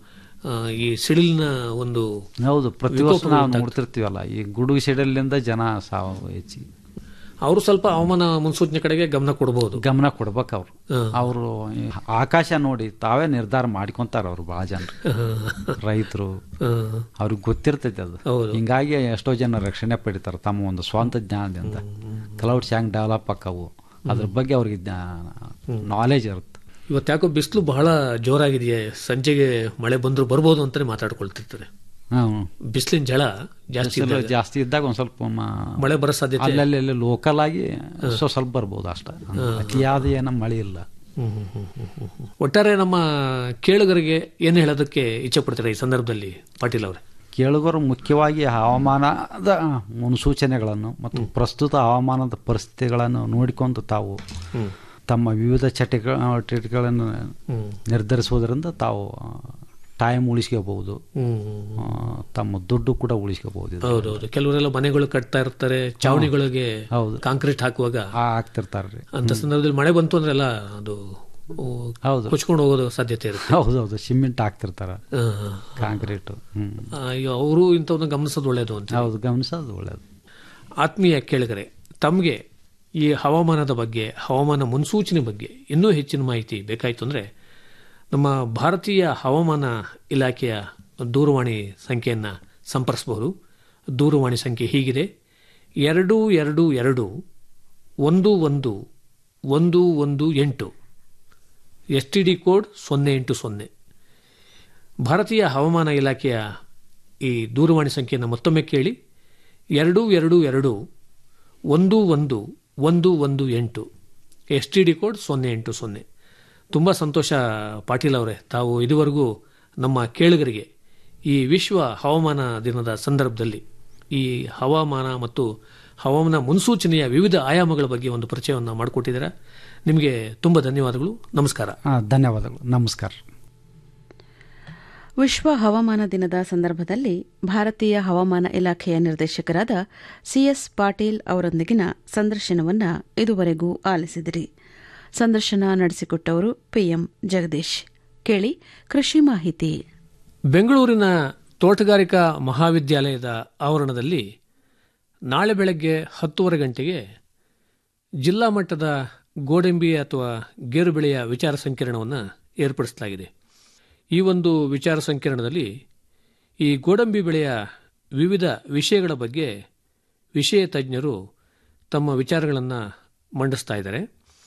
ಆ, ಈ ಸಿಡಿಲಿನ ಒಂದು
ಹೌದು ಪ್ರತಿ ವರ್ಷ
ವಿಕೋಪಗಳು
ನಾವು
ಉಂಟಾಗ್ತವೆ.
ನೋಡ್ತಿರ್ತೀವಲ್ಲ ಈ ಗುಡುಗು ಸಿಡಲಿಂದ ಜನ ಸಾವು ಹೆಚ್ಚಿಗೆ
ಅವರು ಸ್ವಲ್ಪ ಹವಾಮಾನ ಮುನ್ಸೂಚನೆ ಕಡೆಗೆ ಗಮನ ಕೊಡಬಹುದು
ಗಮನ ಕೊಡ್ಬೇಕು ಅವ್ರು ಅವರು ಆಕಾಶ ನೋಡಿ ತಾವೇ ನಿರ್ಧಾರ ಮಾಡ್ಕೊಂತಾರ ಅವ್ರು ಭಾಳ ಜನ ರೈತರು ಅವ್ರಿಗೆ ಗೊತ್ತಿರ್ತೈತಿ ಅದು ಹಿಂಗಾಗಿ ಎಷ್ಟೋ ಜನ ರಕ್ಷಣೆ ಪಡಿತಾರೆ ತಮ್ಮ ಒಂದು ಸ್ವಂತ ಜ್ಞಾನದಿಂದ ಕ್ಲೌಡ್ಸ್ ಹೆಂಗ್ ಡೆವಲಪ್ ಆಕ್ಕವು ಅದ್ರ ಬಗ್ಗೆ ಅವ್ರಿಗೆ ನಾಲೆಜ್ ಇರುತ್ತೆ
ಇವತ್ತು ಯಾಕೋ ಬಿಸಿಲು ಬಹಳ ಜೋರಾಗಿದೆಯೇ ಸಂಜೆಗೆ ಮಳೆ ಬಂದ್ರು ಬರ್ಬೋದು ಅಂತಾನೆ ಮಾತಾಡ್ಕೊಳ್ತಿರ್ತಾರೆ
ಹ್ಮ್.
ಬಿಸಿಲಿನ ಜಳ ಜಾಸ್ತಿ
ಬಿಸಿಲು
ಇದ್ದಾಗ
ಜಾಸ್ತಿ ಇದ್ದಾಗ ಒಂದ್ ಸ್ವಲ್ಪ ಮ-
ಮಳೆ ಬರೋ ಸಾಧ್ಯತೆ
ಅಲ್ಲಲ್ಲಿ ಲೋಕಲ್ ಆಗಿ ಸ್ವಲ್ಪ ಸ್ವಲ್ಪ ಬರ್ಬೋದು ಅಷ್ಟ ಅತಿಯಾದ ಏನ ಮಳೆ ಇಲ್ಲ
ಹ್ಮ್, ಹ್ಮ್, ಹ್ಮ್, ಹ್ಮ್, ಹ್ಮ್, ಹ್ಮ್. ಒಟ್ಟಾರೆ ನಮ್ಮ ಕೇಳುಗರಿಗೆ ಏನು ಹೇಳೋದಕ್ಕೆ ಇಚ್ಛೆ ಪಡ್ತೀರಾ ಈ ಸಂದರ್ಭದಲ್ಲಿ ಪಾಟೀಲ್ ಅವರೇ
ಕೇಳುಗರು ಮುಖ್ಯವಾಗಿ ಹವಾಮಾನದ ಮುನ್ಸೂಚನೆಗಳನ್ನು ಮತ್ತು ಪ್ರಸ್ತುತ ಹವಾಮಾನದ ಪರಿಸ್ಥಿತಿಗಳನ್ನು ನೋಡಿಕೊಂಡು ತಾವು ತಮ್ಮ ವಿವಿಧ ಚಟಕ ಚಟುವಟಿಕೆಗಳನ್ನು ನಿರ್ಧರಿಸುವುದರಿಂದ ತಾವು ಟೈಮ್ ಉಳಿಸ್ಕೋಬಹುದು ಆ, ತಮ್ಮ ದುಡ್ಡು ಕೂಡ ಉಳಿಸ್ಕೋಬಹುದು ಇದು.
ಹೌದೌದು ಕೆಲವರೆಲ್ಲ ಮನೆಗಳು ಕಟ್ತಾ ಇರ್ತಾರೆ ಚಾವಣಿಗಳಿಗೆ
ಹೌದು.
ಕಾಂಕ್ರೀಟ್ ಹಾಕುವಾಗ
ಆ, ಆಗ್ತಿರ್ತಾರ್ರಿ
ಅಂತ ಸಂದರ್ಭದಲ್ಲಿ ಮಳೆ ಬಂತು ಅಂದ್ರೆ ಎಲ್ಲ ಅದು ಓ,
ಹೌದು.
ಕೊಚ್ಕೊಂಡು ಹೋಗೋದು ಸಾಧ್ಯತೆ ಇರುತ್ತೆ
ಹೌದೌದು ಸಿಮೆಂಟ್ ಹಾಕ್ತಿರ್ತಾರ
ಹಾ, ಹಾ.
ಕಾಂಕ್ರೀಟ್ ಹ್ಮ್
ಆ, ಈಗ ಅವರು ಇಂಥವನ್ನ ಗಮನಿಸೋದು ಒಳ್ಳೇದು ಅಂತ
ಹೌದು ಗಮನಿಸೋದು ಒಳ್ಳೇದು
ಆತ್ಮೀಯ ಕೇಳಿಗರೆ ತಮಗೆ ಈ ಹವಾಮಾನದ ಬಗ್ಗೆ ಹವಾಮಾನ ಮುನ್ಸೂಚನೆ ಬಗ್ಗೆ ಇನ್ನೂ ಹೆಚ್ಚಿನ ಮಾಹಿತಿ ಬೇಕಾಯಿತು ಅಂದರೆ ನಮ್ಮ ಭಾರತೀಯ ಹವಾಮಾನ ಇಲಾಖೆಯ ದೂರವಾಣಿ ಸಂಖ್ಯೆಯನ್ನು ಸಂಪರ್ಕಿಸಬಹುದು ದೂರವಾಣಿ ಸಂಖ್ಯೆ ಹೀಗಿದೆ ಎರಡು ಎರಡು ಎರಡು ಒಂದು ಒಂದು ಒಂದು ಒಂದು ಎಂಟು ಎಸ್ ಟಿ ಡಿ ಕೋಡ್ ಸೊನ್ನೆ ಎಂಟು ಸೊನ್ನೆ ಭಾರತೀಯ ಹವಾಮಾನ ಇಲಾಖೆಯ ಈ ದೂರವಾಣಿ ಸಂಖ್ಯೆಯನ್ನು ಮತ್ತೊಮ್ಮೆ ಕೇಳಿ ಎರಡು ಎರಡು ಎರಡು ಒಂದು ಒಂದು ಒಂದು ಒಂದು ಎಂಟು ಎಸ್ ಟಿ ಡಿ ಕೋಡ್ ಸೊನ್ನೆ ಎಂಟು ಸೊನ್ನೆ ತುಂಬ ಸಂತೋಷ ಪಾಟೀಲ್ ಅವರೇ ತಾವು ಇದುವರೆಗೂ ನಮ್ಮ ಕೇಳುಗರಿಗೆ ಈ ವಿಶ್ವ ಹವಾಮಾನ ದಿನದ ಸಂದರ್ಭದಲ್ಲಿ ಈ ಹವಾಮಾನ ಮತ್ತು ಹವಾಮಾನ ಮುನ್ಸೂಚನೆಯ ವಿವಿಧ ಆಯಾಮಗಳ ಬಗ್ಗೆ ಒಂದು ಪರಿಚಯವನ್ನು ಮಾಡಿಕೊಟ್ಟಿದ್ದೀರಾ ನಿಮಗೆ ತುಂಬ ಧನ್ಯವಾದಗಳು ನಮಸ್ಕಾರ
ಆ, ಧನ್ಯವಾದಗಳು ನಮಸ್ಕಾರ
ವಿಶ್ವ ಹವಾಮಾನ ದಿನದ ಸಂದರ್ಭದಲ್ಲಿ ಭಾರತೀಯ ಹವಾಮಾನ ಇಲಾಖೆಯ ನಿರ್ದೇಶಕರಾದ ಸಿಎಸ್ ಪಾಟೀಲ್ ಅವರೊಂದಿಗಿನ ಸಂದರ್ಶನವನ್ನ ಇದುವರೆಗೂ ಆಲಿಸಿದಿರಿ ಸಂದರ್ಶನ ನಡೆಸಿಕೊಟ್ಟವರು ಪಿಎಂ ಜಗದೀಶ್ ಕೇಳಿ ಕೃಷಿ ಮಾಹಿತಿ
ಬೆಂಗಳೂರಿನ ತೋಟಗಾರಿಕಾ ಮಹಾವಿದ್ಯಾಲಯದ ಆವರಣದಲ್ಲಿ ನಾಳೆ ಬೆಳಗ್ಗೆ ಹತ್ತುವರೆ ಗಂಟೆಗೆ ಜಿಲ್ಲಾ ಮಟ್ಟದ ಗೋಡಂಬಿ ಅಥವಾ ಗೇರು ಬೆಳೆಯ ವಿಚಾರ ಸಂಕಿರಣವನ್ನು ಏರ್ಪಡಿಸಲಾಗಿದೆ ಈ ಒಂದು ವಿಚಾರ ಸಂಕಿರಣದಲ್ಲಿ ಈ ಗೋಡಂಬಿ ಬೆಳೆಯ ವಿವಿಧ ವಿಷಯಗಳ ಬಗ್ಗೆ ವಿಷಯ ತಜ್ಞರು ತಮ್ಮ ವಿಚಾರಗಳನ್ನು ಮಂಡಿಸ್ತಾ ಇದ್ದಾರೆ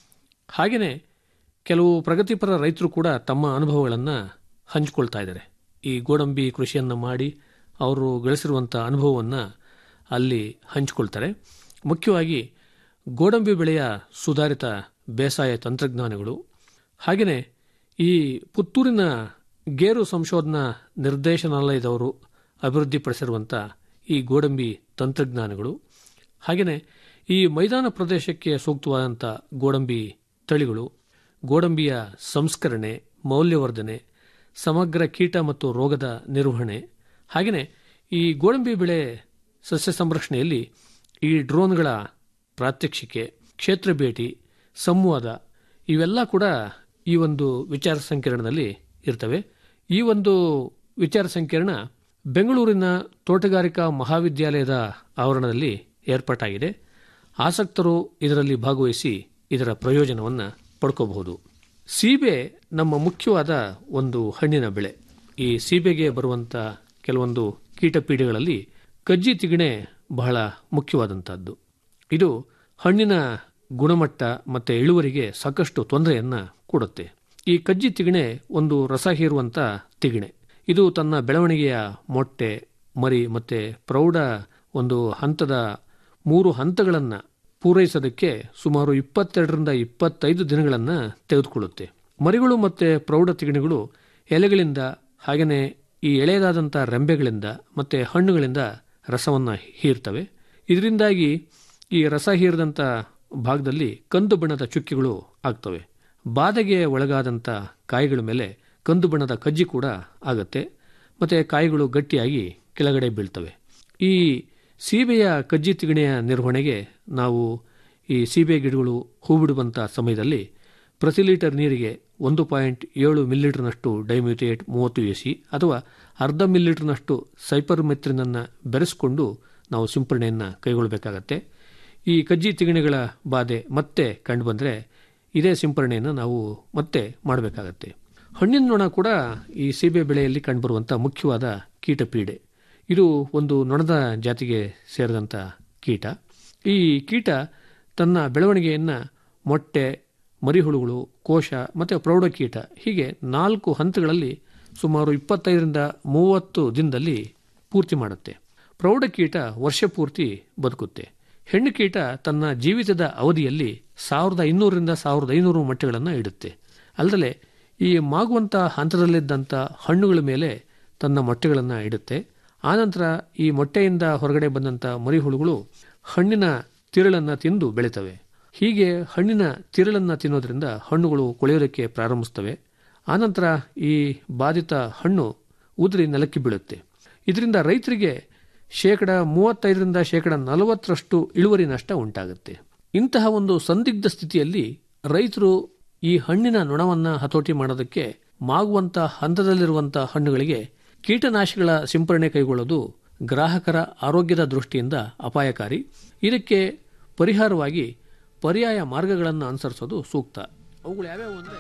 ಹಾಗೆಯೇ ಕೆಲವು ಪ್ರಗತಿಪರ ರೈತರು ಕೂಡ ತಮ್ಮ ಅನುಭವಗಳನ್ನು ಹಂಚಿಕೊಳ್ತಾ ಇದ್ದಾರೆ ಈ ಗೋಡಂಬಿ ಕೃಷಿಯನ್ನು ಮಾಡಿ ಅವರು ಗಳಿಸಿರುವಂಥ ಅನುಭವವನ್ನು ಅಲ್ಲಿ ಹಂಚಿಕೊಳ್ತಾರೆ ಮುಖ್ಯವಾಗಿ ಗೋಡಂಬಿ ಬೆಳೆಯ ಸುಧಾರಿತ ಬೇಸಾಯ ತಂತ್ರಜ್ಞಾನಗಳು ಹಾಗೆಯೇ ಈ ಪುತ್ತೂರಿನ ಗೇರು ಸಂಶೋಧನಾ ನಿರ್ದೇಶನಾಲಯದವರು ಅಭಿವೃದ್ಧಿಪಡಿಸಿರುವಂಥ ಈ ಗೋಡಂಬಿ ತಂತ್ರಜ್ಞಾನಗಳು ಹಾಗೆಯೇ ಈ ಮೈದಾನ ಪ್ರದೇಶಕ್ಕೆ ಸೂಕ್ತವಾದಂಥ ಗೋಡಂಬಿ ತಳಿಗಳು ಗೋಡಂಬಿಯ ಸಂಸ್ಕರಣೆ ಮೌಲ್ಯವರ್ಧನೆ ಸಮಗ್ರ ಕೀಟ ಮತ್ತು ರೋಗದ ನಿರ್ವಹಣೆ ಹಾಗೆಯೇ ಈ ಗೋಡಂಬಿ ಬೆಳೆ ಸಸ್ಯ ಸಂರಕ್ಷಣೆಯಲ್ಲಿ ಈ ಡ್ರೋನ್ಗಳ ಪ್ರಾತ್ಯಕ್ಷಿಕೆ ಕ್ಷೇತ್ರ ಭೇಟಿ ಸಂವಾದ ಇವೆಲ್ಲ ಕೂಡ ಈ ಒಂದು ವಿಚಾರ ಸಂಕಿರಣದಲ್ಲಿ ಇರ್ತವೆ ಈ ಒಂದು ವಿಚಾರ ಸಂಕಿರಣ ಬೆಂಗಳೂರಿನ ತೋಟಗಾರಿಕಾ ಮಹಾವಿದ್ಯಾಲಯದ ಆವರಣದಲ್ಲಿ ಏರ್ಪಾಟಾಗಿದೆ ಆಸಕ್ತರು ಇದರಲ್ಲಿ ಭಾಗವಹಿಸಿ ಇದರ ಪ್ರಯೋಜನವನ್ನು ಪಡ್ಕೋಬಹುದು ಸೀಬೆ ನಮ್ಮ ಮುಖ್ಯವಾದ ಒಂದು ಹಣ್ಣಿನ ಬೆಳೆ ಈ ಸೀಬೆಗೆ ಬರುವಂಥ ಕೆಲವೊಂದು ಕೀಟಪೀಡೆಗಳಲ್ಲಿ ಕಜ್ಜಿ ತಿಗಣೆ ಬಹಳ ಮುಖ್ಯವಾದಂಥದ್ದು ಇದು ಹಣ್ಣಿನ ಗುಣಮಟ್ಟ ಮತ್ತು ಇಳುವರಿಗೆ ಸಾಕಷ್ಟು ತೊಂದರೆಯನ್ನು ಕೊಡುತ್ತೆ ಈ ಕಜ್ಜಿ ತಿಗಣೆ ಒಂದು ರಸ ಹೀರುವಂಥ ತಿಗಣೆ ಇದು ತನ್ನ ಬೆಳವಣಿಗೆಯ ಮೊಟ್ಟೆ ಮರಿ ಮತ್ತು ಪ್ರೌಢ ಒಂದು ಹಂತದ ಮೂರು ಹಂತಗಳನ್ನು ಪೂರೈಸೋದಕ್ಕೆ ಸುಮಾರು ಇಪ್ಪತ್ತೆರಡರಿಂದ ಇಪ್ಪತ್ತೈದು ದಿನಗಳನ್ನು ತೆಗೆದುಕೊಳ್ಳುತ್ತೆ ಮರಿಗಳು ಮತ್ತು ಪ್ರೌಢ ತಿಗಣೆಗಳು ಎಲೆಗಳಿಂದ ಹಾಗೆಯೇ ಈ ಎಳೆಯದಾದಂಥ ರೆಂಬೆಗಳಿಂದ ಮತ್ತು ಹಣ್ಣುಗಳಿಂದ ರಸವನ್ನು ಹೀರ್ತವೆ ಇದರಿಂದಾಗಿ ಈ ರಸ ಹೀರಿದಂಥ ಭಾಗದಲ್ಲಿ ಕಂದು ಬಣ್ಣದ ಚುಕ್ಕಿಗಳು ಆಗ್ತವೆ ಬಾಧೆಗೆ ಒಳಗಾದಂಥ ಕಾಯಿಗಳ ಮೇಲೆ ಕಂದು ಬಣ್ಣದ ಕಜ್ಜಿ ಕೂಡ ಆಗುತ್ತೆ ಮತ್ತು ಕಾಯಿಗಳು ಗಟ್ಟಿಯಾಗಿ ಕೆಳಗಡೆ ಬೀಳ್ತವೆ ಈ ಸೀಬೆಯ ಕಜ್ಜಿ ತಿಗಣೆಯ ನಿರ್ವಹಣೆಗೆ ನಾವು ಈ ಸೀಬೆ ಗಿಡಗಳು ಹೂ ಬಿಡುವಂಥ ಸಮಯದಲ್ಲಿ ಪ್ರತಿ ಲೀಟರ್ ನೀರಿಗೆ ಒಂದು ಪಾಯಿಂಟ್ ಏಳು ಮಿಲಿಲೀಟರ್ನಷ್ಟು ಡೈಮ್ಯೂಟೇಟ್ ಮೂವತ್ತು ಎ ಸಿ ಅಥವಾ ಅರ್ಧ ಮಿಲಿಲೀಟರ್ನಷ್ಟು ಸೈಪರ್ಮೆತ್ರಿನನ್ನು ಬೆರೆಸಿಕೊಂಡು ನಾವು ಸಿಂಪರಣೆಯನ್ನು ಕೈಗೊಳ್ಳಬೇಕಾಗತ್ತೆ ಈ ಕಜ್ಜಿ ತಿಗಣೆಗಳ ಬಾಧೆ ಮತ್ತೆ ಕಂಡುಬಂದರೆ ಇದೇ ಸಿಂಪರಣೆಯನ್ನು ನಾವು ಮತ್ತೆ ಮಾಡಬೇಕಾಗತ್ತೆ ಹಣ್ಣಿನ ನೊಣ ಕೂಡ ಈ ಸೀಬೆ ಬೆಳೆಯಲ್ಲಿ ಕಂಡುಬರುವಂಥ ಮುಖ್ಯವಾದ ಕೀಟಪೀಡೆ ಇದು ಒಂದು ನೊಣದ ಜಾತಿಗೆ ಸೇರಿದಂಥ ಕೀಟ ಈ ಕೀಟ ತನ್ನ ಬೆಳವಣಿಗೆಯನ್ನು ಮೊಟ್ಟೆ ಮರಿಹುಳುಗಳು ಕೋಶ ಮತ್ತು ಪ್ರೌಢಕೀಟ ಹೀಗೆ ನಾಲ್ಕು ಹಂತಗಳಲ್ಲಿ ಸುಮಾರು ಇಪ್ಪತ್ತೈದರಿಂದ ಮೂವತ್ತು ದಿನದಲ್ಲಿ ಪೂರ್ತಿ ಮಾಡುತ್ತೆ ಪ್ರೌಢಕೀಟ ವರ್ಷ ಪೂರ್ತಿ ಬದುಕುತ್ತೆ ಹೆಣ್ಣು ಕೀಟ ತನ್ನ ಜೀವಿತದ ಅವಧಿಯಲ್ಲಿ ಸಾವಿರದ ಇನ್ನೂರರಿಂದ ಸಾವಿರದ ಐನೂರು ಮೊಟ್ಟೆಗಳನ್ನು ಇಡುತ್ತೆ ಅಲ್ಲದೆ ಈ ಮಾಗುವಂಥ ಹಂತದಲ್ಲಿದ್ದಂಥ ಹಣ್ಣುಗಳ ಮೇಲೆ ತನ್ನ ಮೊಟ್ಟೆಗಳನ್ನು ಇಡುತ್ತೆ ಆನಂತರ ಈ ಮೊಟ್ಟೆಯಿಂದ ಹೊರಗಡೆ ಬಂದಂಥ ಮರಿಹುಳುಗಳು ಹಣ್ಣಿನ ತಿರುಳನ್ನು ತಿಂದು ಬೆಳಿತವೆ ಹೀಗೆ ಹಣ್ಣಿನ ತಿರುಳನ್ನು ತಿನ್ನೋದ್ರಿಂದ ಹಣ್ಣುಗಳು ಕೊಳೆಯೋದಕ್ಕೆ ಪ್ರಾರಂಭಿಸ್ತವೆ ಆನಂತರ ಈ ಬಾಧಿತ ಹಣ್ಣು ಉದುರಿ ನೆಲಕ್ಕೆ ಬೀಳುತ್ತೆ ಇದರಿಂದ ರೈತರಿಗೆ ಶೇಕಡ ಮೂವತ್ತೈದರಿಂದ ಶೇಕಡ ನಲವತ್ತರಷ್ಟು ಇಳುವರಿ ನಷ್ಟ ಉಂಟಾಗುತ್ತೆ ಇಂತಹ ಒಂದು ಸಂದಿಗ್ಧ ಸ್ಥಿತಿಯಲ್ಲಿ ರೈತರು ಈ ಹಣ್ಣಿನ ನೊಣವನ್ನು ಹತೋಟಿ ಮಾಡೋದಕ್ಕೆ ಮಾಗುವಂಥ ಹಂತದಲ್ಲಿರುವಂಥ ಹಣ್ಣುಗಳಿಗೆ ಕೀಟನಾಶಕಗಳ ಸಿಂಪರಣೆ ಕೈಗೊಳ್ಳೋದು ಗ್ರಾಹಕರ ಆರೋಗ್ಯದ ದೃಷ್ಟಿಯಿಂದ ಅಪಾಯಕಾರಿ ಇದಕ್ಕೆ ಪರಿಹಾರವಾಗಿ ಪರ್ಯಾಯ ಮಾರ್ಗಗಳನ್ನು ಅನುಸರಿಸೋದು ಸೂಕ್ತ ಅವುಗಳು ಯಾವ್ಯಾವು ಅಂದರೆ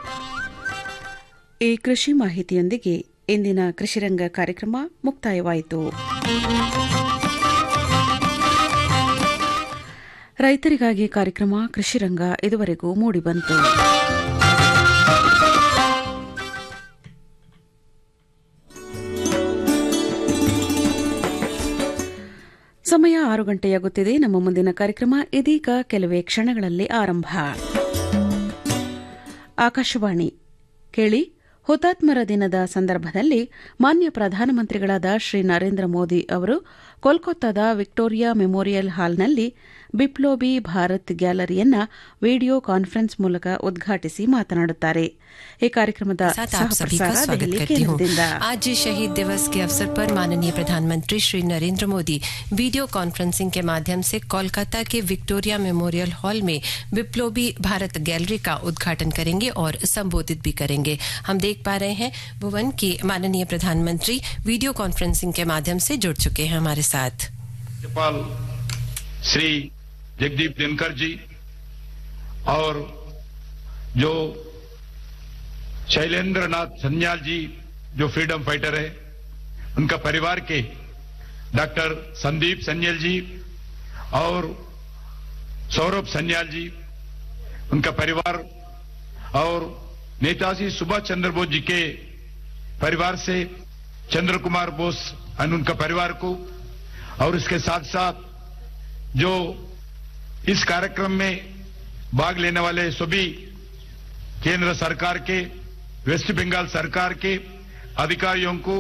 ಈ ಕೃಷಿ ಮಾಹಿತಿಯೊಂದಿಗೆ ಇಂದಿನ ಕೃಷಿರಂಗ ಕಾರ್ಯಕ್ರಮ ಮುಕ್ತಾಯವಾಯಿತು ರೈತರಿಗಾಗಿ ಕಾರ್ಯಕ್ರಮ ಕೃಷಿರಂಗ ಇದುವರೆಗೂ ಮೂಡಿಬಂತು ಸಮಯ ಆರು ಗಂಟೆಯಾಗುತ್ತಿದೆ ನಮ್ಮ ಮುಂದಿನ ಕಾರ್ಯಕ್ರಮ ಇದೀಗ ಕೆಲವೇ ಕ್ಷಣಗಳಲ್ಲಿ ಆರಂಭ ಆಕಾಶವಾಣಿ ಕೇಳಿ ಹುತಾತ್ಮರ ದಿನದ ಸಂದರ್ಭದಲ್ಲಿ ಮಾನ್ಯ ಪ್ರಧಾನಮಂತ್ರಿಗಳಾದ ಶ್ರೀ ನರೇಂದ್ರ ಮೋದಿ ಅವರು ಕೋಲ್ಕತ್ತಾದ ವಿಕ್ಟೋರಿಯಾ ಮೆಮೋರಿಯಲ್ ಹಾಲ್ನಲ್ಲಿ ಬಿಪ್ಲೋಬಿ ಭಾರತ್ ಗ್ಯಾಲರಿಯನ್ನ ವಿಡಿಯೋ ಕಾನ್ಫರೆನ್ಸ್ ಮೂಲಕ ಉದ್ಘಾಟಿಸಿ ಮಾತನಾಡುತ್ತಾರೆ ಈ ಕಾರ್ಯಕ್ರಮದ
साथ आप सभी का
ಸಹಪ್ರಸಾರ
स्वागत
ದೆಹಲಿ
करती हूँ
ಕೇಂದ್ರದಿಂದ
आज शहीद दिवस के अवसर पर माननीय प्रधानमंत्री श्री नरेंद्र मोदी वीडियो कॉन्फ्रेंसिंग के माध्यम से कोलकाता के विक्टोरिया मेमोरियल हॉल में विप्लवी भारत गैलरी का उद्घाटन करेंगे और संबोधित भी करेंगे हम देख पा रहे हैं भुवन की माननीय प्रधानमंत्री वीडियो कॉन्फ्रेंसिंग के माध्यम से जुड़ चुके हैं हमारे साथ
राज्यपाल श्री जगदीप धनखड़ जी और जो शैलेंद्र नाथ सन्याल जी जो फ्रीडम फाइटर है उनका परिवार के डॉक्टर संदीप सन्याल जी और सौरभ सन्याल जी उनका परिवार और नेताजी सुभाष चंद्र बोस जी के परिवार से चंद्र कुमार बोस और उनका परिवार को और इसके साथ साथ जो इस कार्यक्रम में भाग लेने वाले सभी केंद्र सरकार के वेस्ट बंगाल सरकार के अधिकारियों को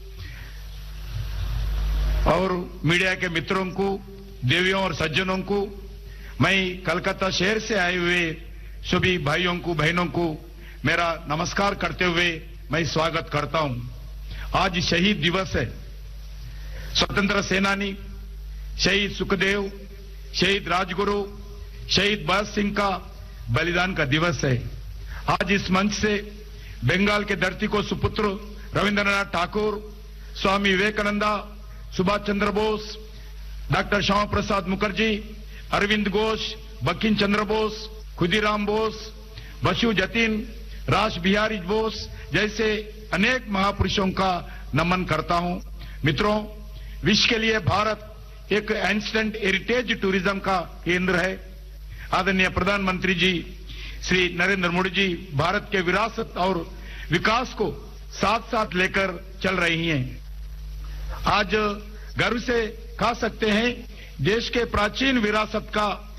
और मीडिया के मित्रों को देवियों और सज्जनों को मैं कलकत्ता शहर से आए हुए सभी भाइयों को बहनों को मेरा नमस्कार करते हुए मैं स्वागत करता हूं आज शहीद दिवस है स्वतंत्र सेनानी शहीद सुखदेव शहीद राजगुरु शहीद भगत सिंह का बलिदान का दिवस है आज इस मंच से बंगाल के धरती को सुपुत्र रविंद्रनाथ ठाकुर स्वामी विवेकानंदा सुभाष चंद्र बोस डॉक्टर श्यामा प्रसाद मुखर्जी अरविंद घोष बंकिम चंद्र बोस खुदीराम बोस बसु जतिन राज बिहारी बोस जैसे अनेक महापुरुषों का नमन करता हूं मित्रों विश्व के लिए भारत एक एंसेंट हेरिटेज टूरिज्म का केंद्र है आदरणीय प्रधानमंत्री जी श्री नरेंद्र मोदी जी भारत के विरासत और विकास को साथ साथ लेकर चल रही हैं आज गर्व से कह सकते हैं देश के प्राचीन विरासत का